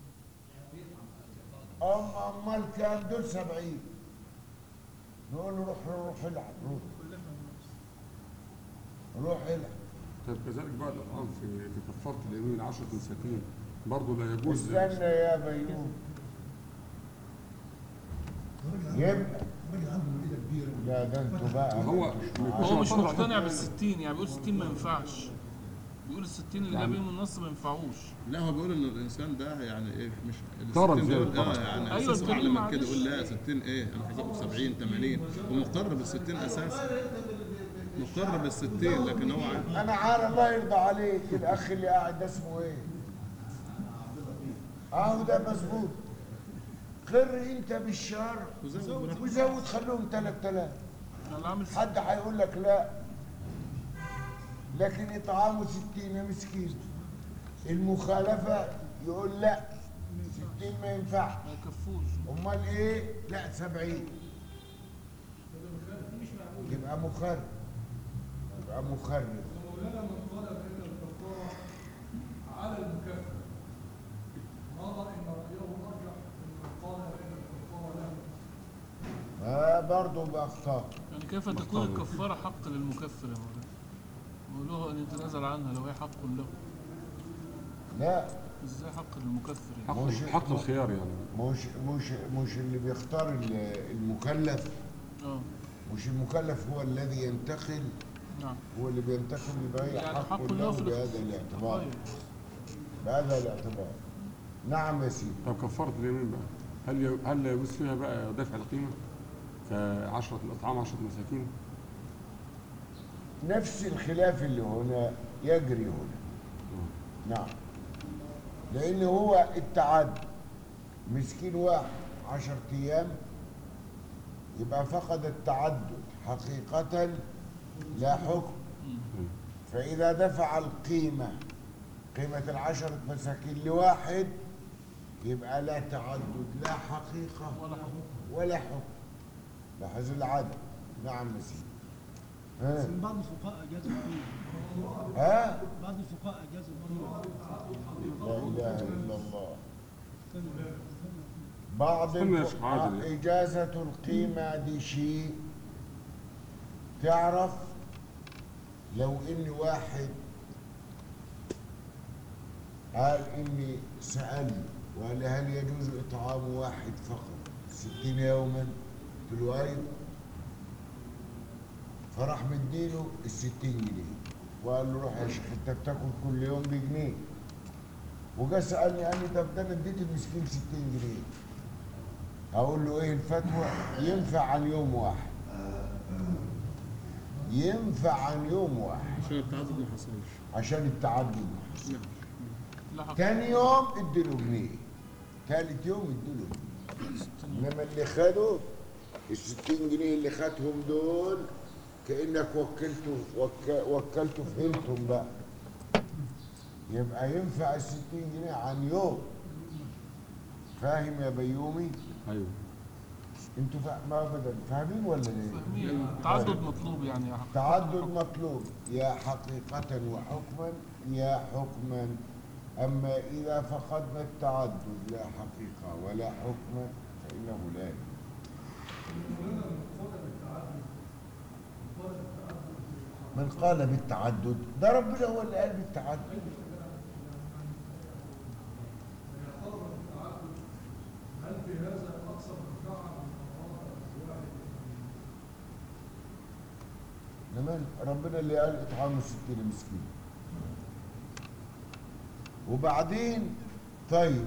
أم أمال كام دول سبعين نقول له روح روح العب روح روح العب طيب كذلك بعد الآن في في كفارة اليمين عشرة مساكين برضه لا يجوز استنى يا بيوم يبقى الراجل عنده مائده كبيره لا ده انتوا بقى هو هو مش مقتنع بال 60 يعني بيقول 60 ما ينفعش بيقول ال 60 اللي يعني- جايبين من النص ما ينفعوش لا هو بيقول ان الانسان ده يعني ايه مش ال طرد 60 زيادة دول- اه طبعا. يعني أيوة، اساسه اعلى الكريم من كده معلش. يقول لا 60 ايه انا حسابه 70 80 ومقر بال 60 اساسا مقر بال 60 لكن هو عارف انا عارف الله يرضى عليك الاخ اللي قاعد ده اسمه ايه اهو ده مظبوط قر انت بالشهر وزود وزود خلوهم 3000 انا عامل حد هيقول لك لا لكن اطعامه 60 مسكين المخالفه يقول لا 60 ما ينفعش ما يكفوش امال ايه لا 70 يبقى مخرب يبقى مخرب مولانا من طلب ان الكفاره على المكفر نرى ان رايه ارجح من قال ان الكفاره لا اه برضه باخطاء يعني كيف تكون الكفاره حق للمكفر يا مولانا؟ وله ان يتنازل عنها لو هي حق له لا ازاي حق للمكفر يعني؟ حق مش- حق الخيار يعني مش مش مش اللي بيختار ال- المكلف اه مش المكلف هو الذي ينتقل نعم هو اللي بينتقل يبقى هي يعني حق حق له له في بهذا الاختيار. الاعتبار طيب. بهذا الاعتبار نعم يا سيدي طب كفارة اليمين بقى هل ي- هل لا يجوز فيها بقى دفع القيمة كعشرة الأطعام عشرة مساكين نفس الخلاف اللي هنا يجري هنا نعم لأن هو التعدي مسكين واحد عشر أيام يبقى فقد التعدد حقيقة لا حكم فإذا دفع القيمة قيمة العشرة مساكين لواحد يبقى لا تعدد لا حقيقة ولا حكم ولا حكم لاحظ العدد نعم يا سيدي ها بس بعض الفقهاء اجازوا القيمه ها بعض الفقهاء اجازوا القيمه لا إله إلا الله بعض استنى يا الف- شيخ عادل. إجازة القيمة دي شيء تعرف لو إن واحد قال إني سألني وقال لي هل يجوز إطعام واحد فقط ستين يوما قلت له أيوه فراح مديله الستين جنيه وقال له روح يا شيخ انت بتاكل كل يوم بجنيه وجا سالني قال لي طب ده انا اديت المسكين 60 جنيه اقول له ايه الفتوى ينفع عن يوم واحد ينفع عن يوم واحد عشان التعدد ما حصلش عشان التعدد ما حصلش. لا حق. تاني يوم اديله جنيه تالت يوم اديله جنيه انما اللي خدوا ال 60 جنيه اللي خدهم دول كانك وكلته وك... وكلته في هيلتون بقى يبقى ينفع ال 60 جنيه عن يوم فاهم يا بيومي؟ ايوه انتوا فا... ما ابدا فاهمين ولا ايه؟ فاهمين تعدد مطلوب يعني يا حق. تعدد مطلوب يا حقيقة وحكما يا حكما أما إذا فقدنا التعدد لا حقيقة ولا حكما فإنه لا يجوز. من قال بالتعدد ده ربنا هو اللي قال بالتعدد هل في هذا اقصى منفعه من الواحد إنما ربنا اللي قال اطعام ستين مسكين وبعدين طيب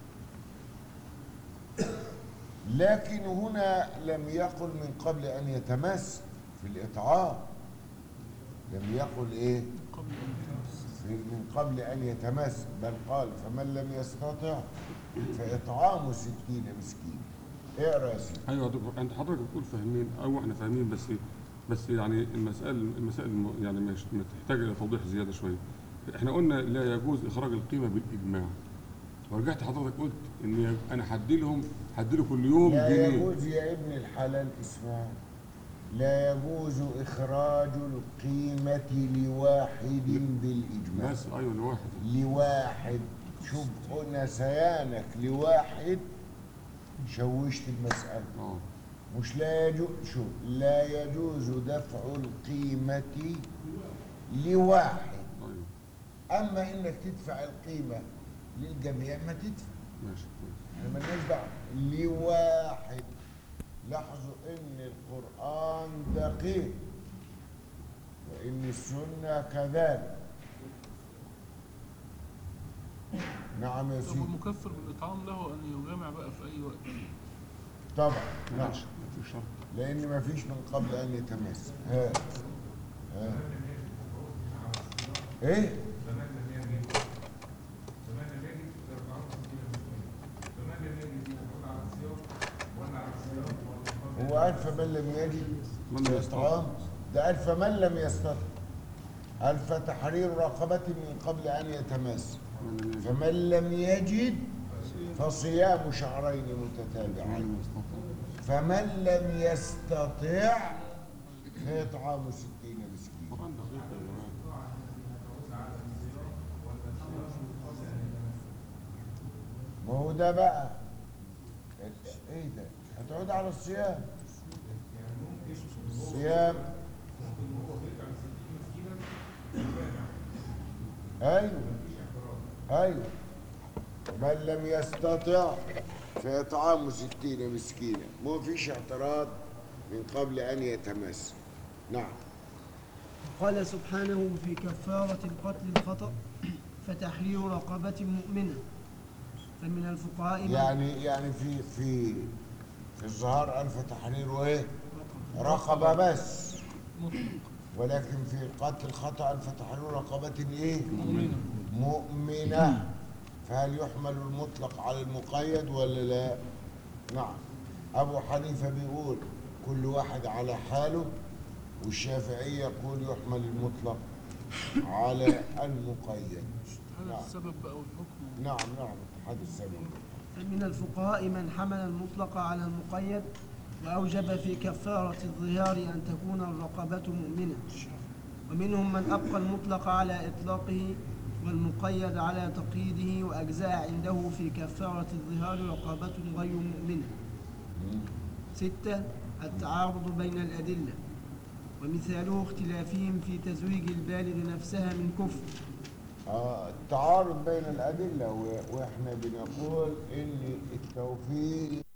لكن هنا لم يقل من قبل ان يتمس في الاطعام لم يقل ايه في- من قبل ان يتمس بل قال فمن لم يستطع فاطعام ستين مسكين اقرا يا سيدي ايوه يا دكتور انت حضرتك بتقول فاهمين او احنا فاهمين بس بس يعني المسائل المسائل الم- يعني مش مش تحتاج الى توضيح زياده شويه احنا قلنا لا يجوز اخراج القيمه بالاجماع ورجعت حضرتك قلت ان ي- انا هدي لهم هدي له كل يوم لا جنيه يجوز يا ابن الحلال اسمع لا يجوز إخراج القيمة لواحد بالإجماع بس ايوه لواحد لواحد شوف قلنا سيانك لواحد شوشت المسألة اه مش لا يجوز شوف لا يجوز دفع القيمة لواحد ايوه أما إنك تدفع القيمة للجميع ما تدفع ماشي احنا مالناش دعوه لواحد لاحظوا ان القران دقيق وان السنه كذلك نعم يا طب سيدي المكفر بالاطعام له ان يجامع بقى في اي وقت طبعا نعم ماشي مفيش شرط لان ما فيش من قبل ان يتمس ها ها ايه هو قال فمن لم يجد من لم يستطع. إطعام ده قال فمن لم يستطع قال فتحرير رقبة من قبل أن يتمس فمن لم يجد فصيام شهرين متتابعين فمن لم يستطع فإطعام ستين مسكين طبعا دقيق يا جماعه ما هو ده بقى ايه ده هتعود على الصيام الصيام ايوه ايوه من لم يستطع فإطعام ستين مسكينا ما فيش اعتراض من قبل أن يتمس نعم قال سبحانه في كفارة القتل الخطأ فتحرير رقبة مؤمنة فمن الفقهاء من- يعني يعني في في في الظهار ألف تحرير ايه رقبة بس ولكن في قتل الخطأ ألف تحرير رقبة ايه مؤمنة مؤمنة فهل يحمل المطلق على المقيد ولا لا نعم أبو حنيفة بيقول كل واحد على حاله والشافعي يقول يحمل المطلق على المقيد هذا نعم السبب بقى والحكم نعم نعم هذا السبب فمن الفقهاء من حمل المطلق على المقيد وأوجب في كفارة الظهار أن تكون الرقبة مؤمنة ومنهم من أبقى المطلق على إطلاقه والمقيد على تقييده وأجزاء عنده في كفارة الظهار رقبة غير مؤمنة ستة التعارض بين الأدلة ومثاله اختلافهم في تزويج البالغ نفسها من كفر آه التعارض بين الأدلة و- وإحنا بنقول إن التوفيق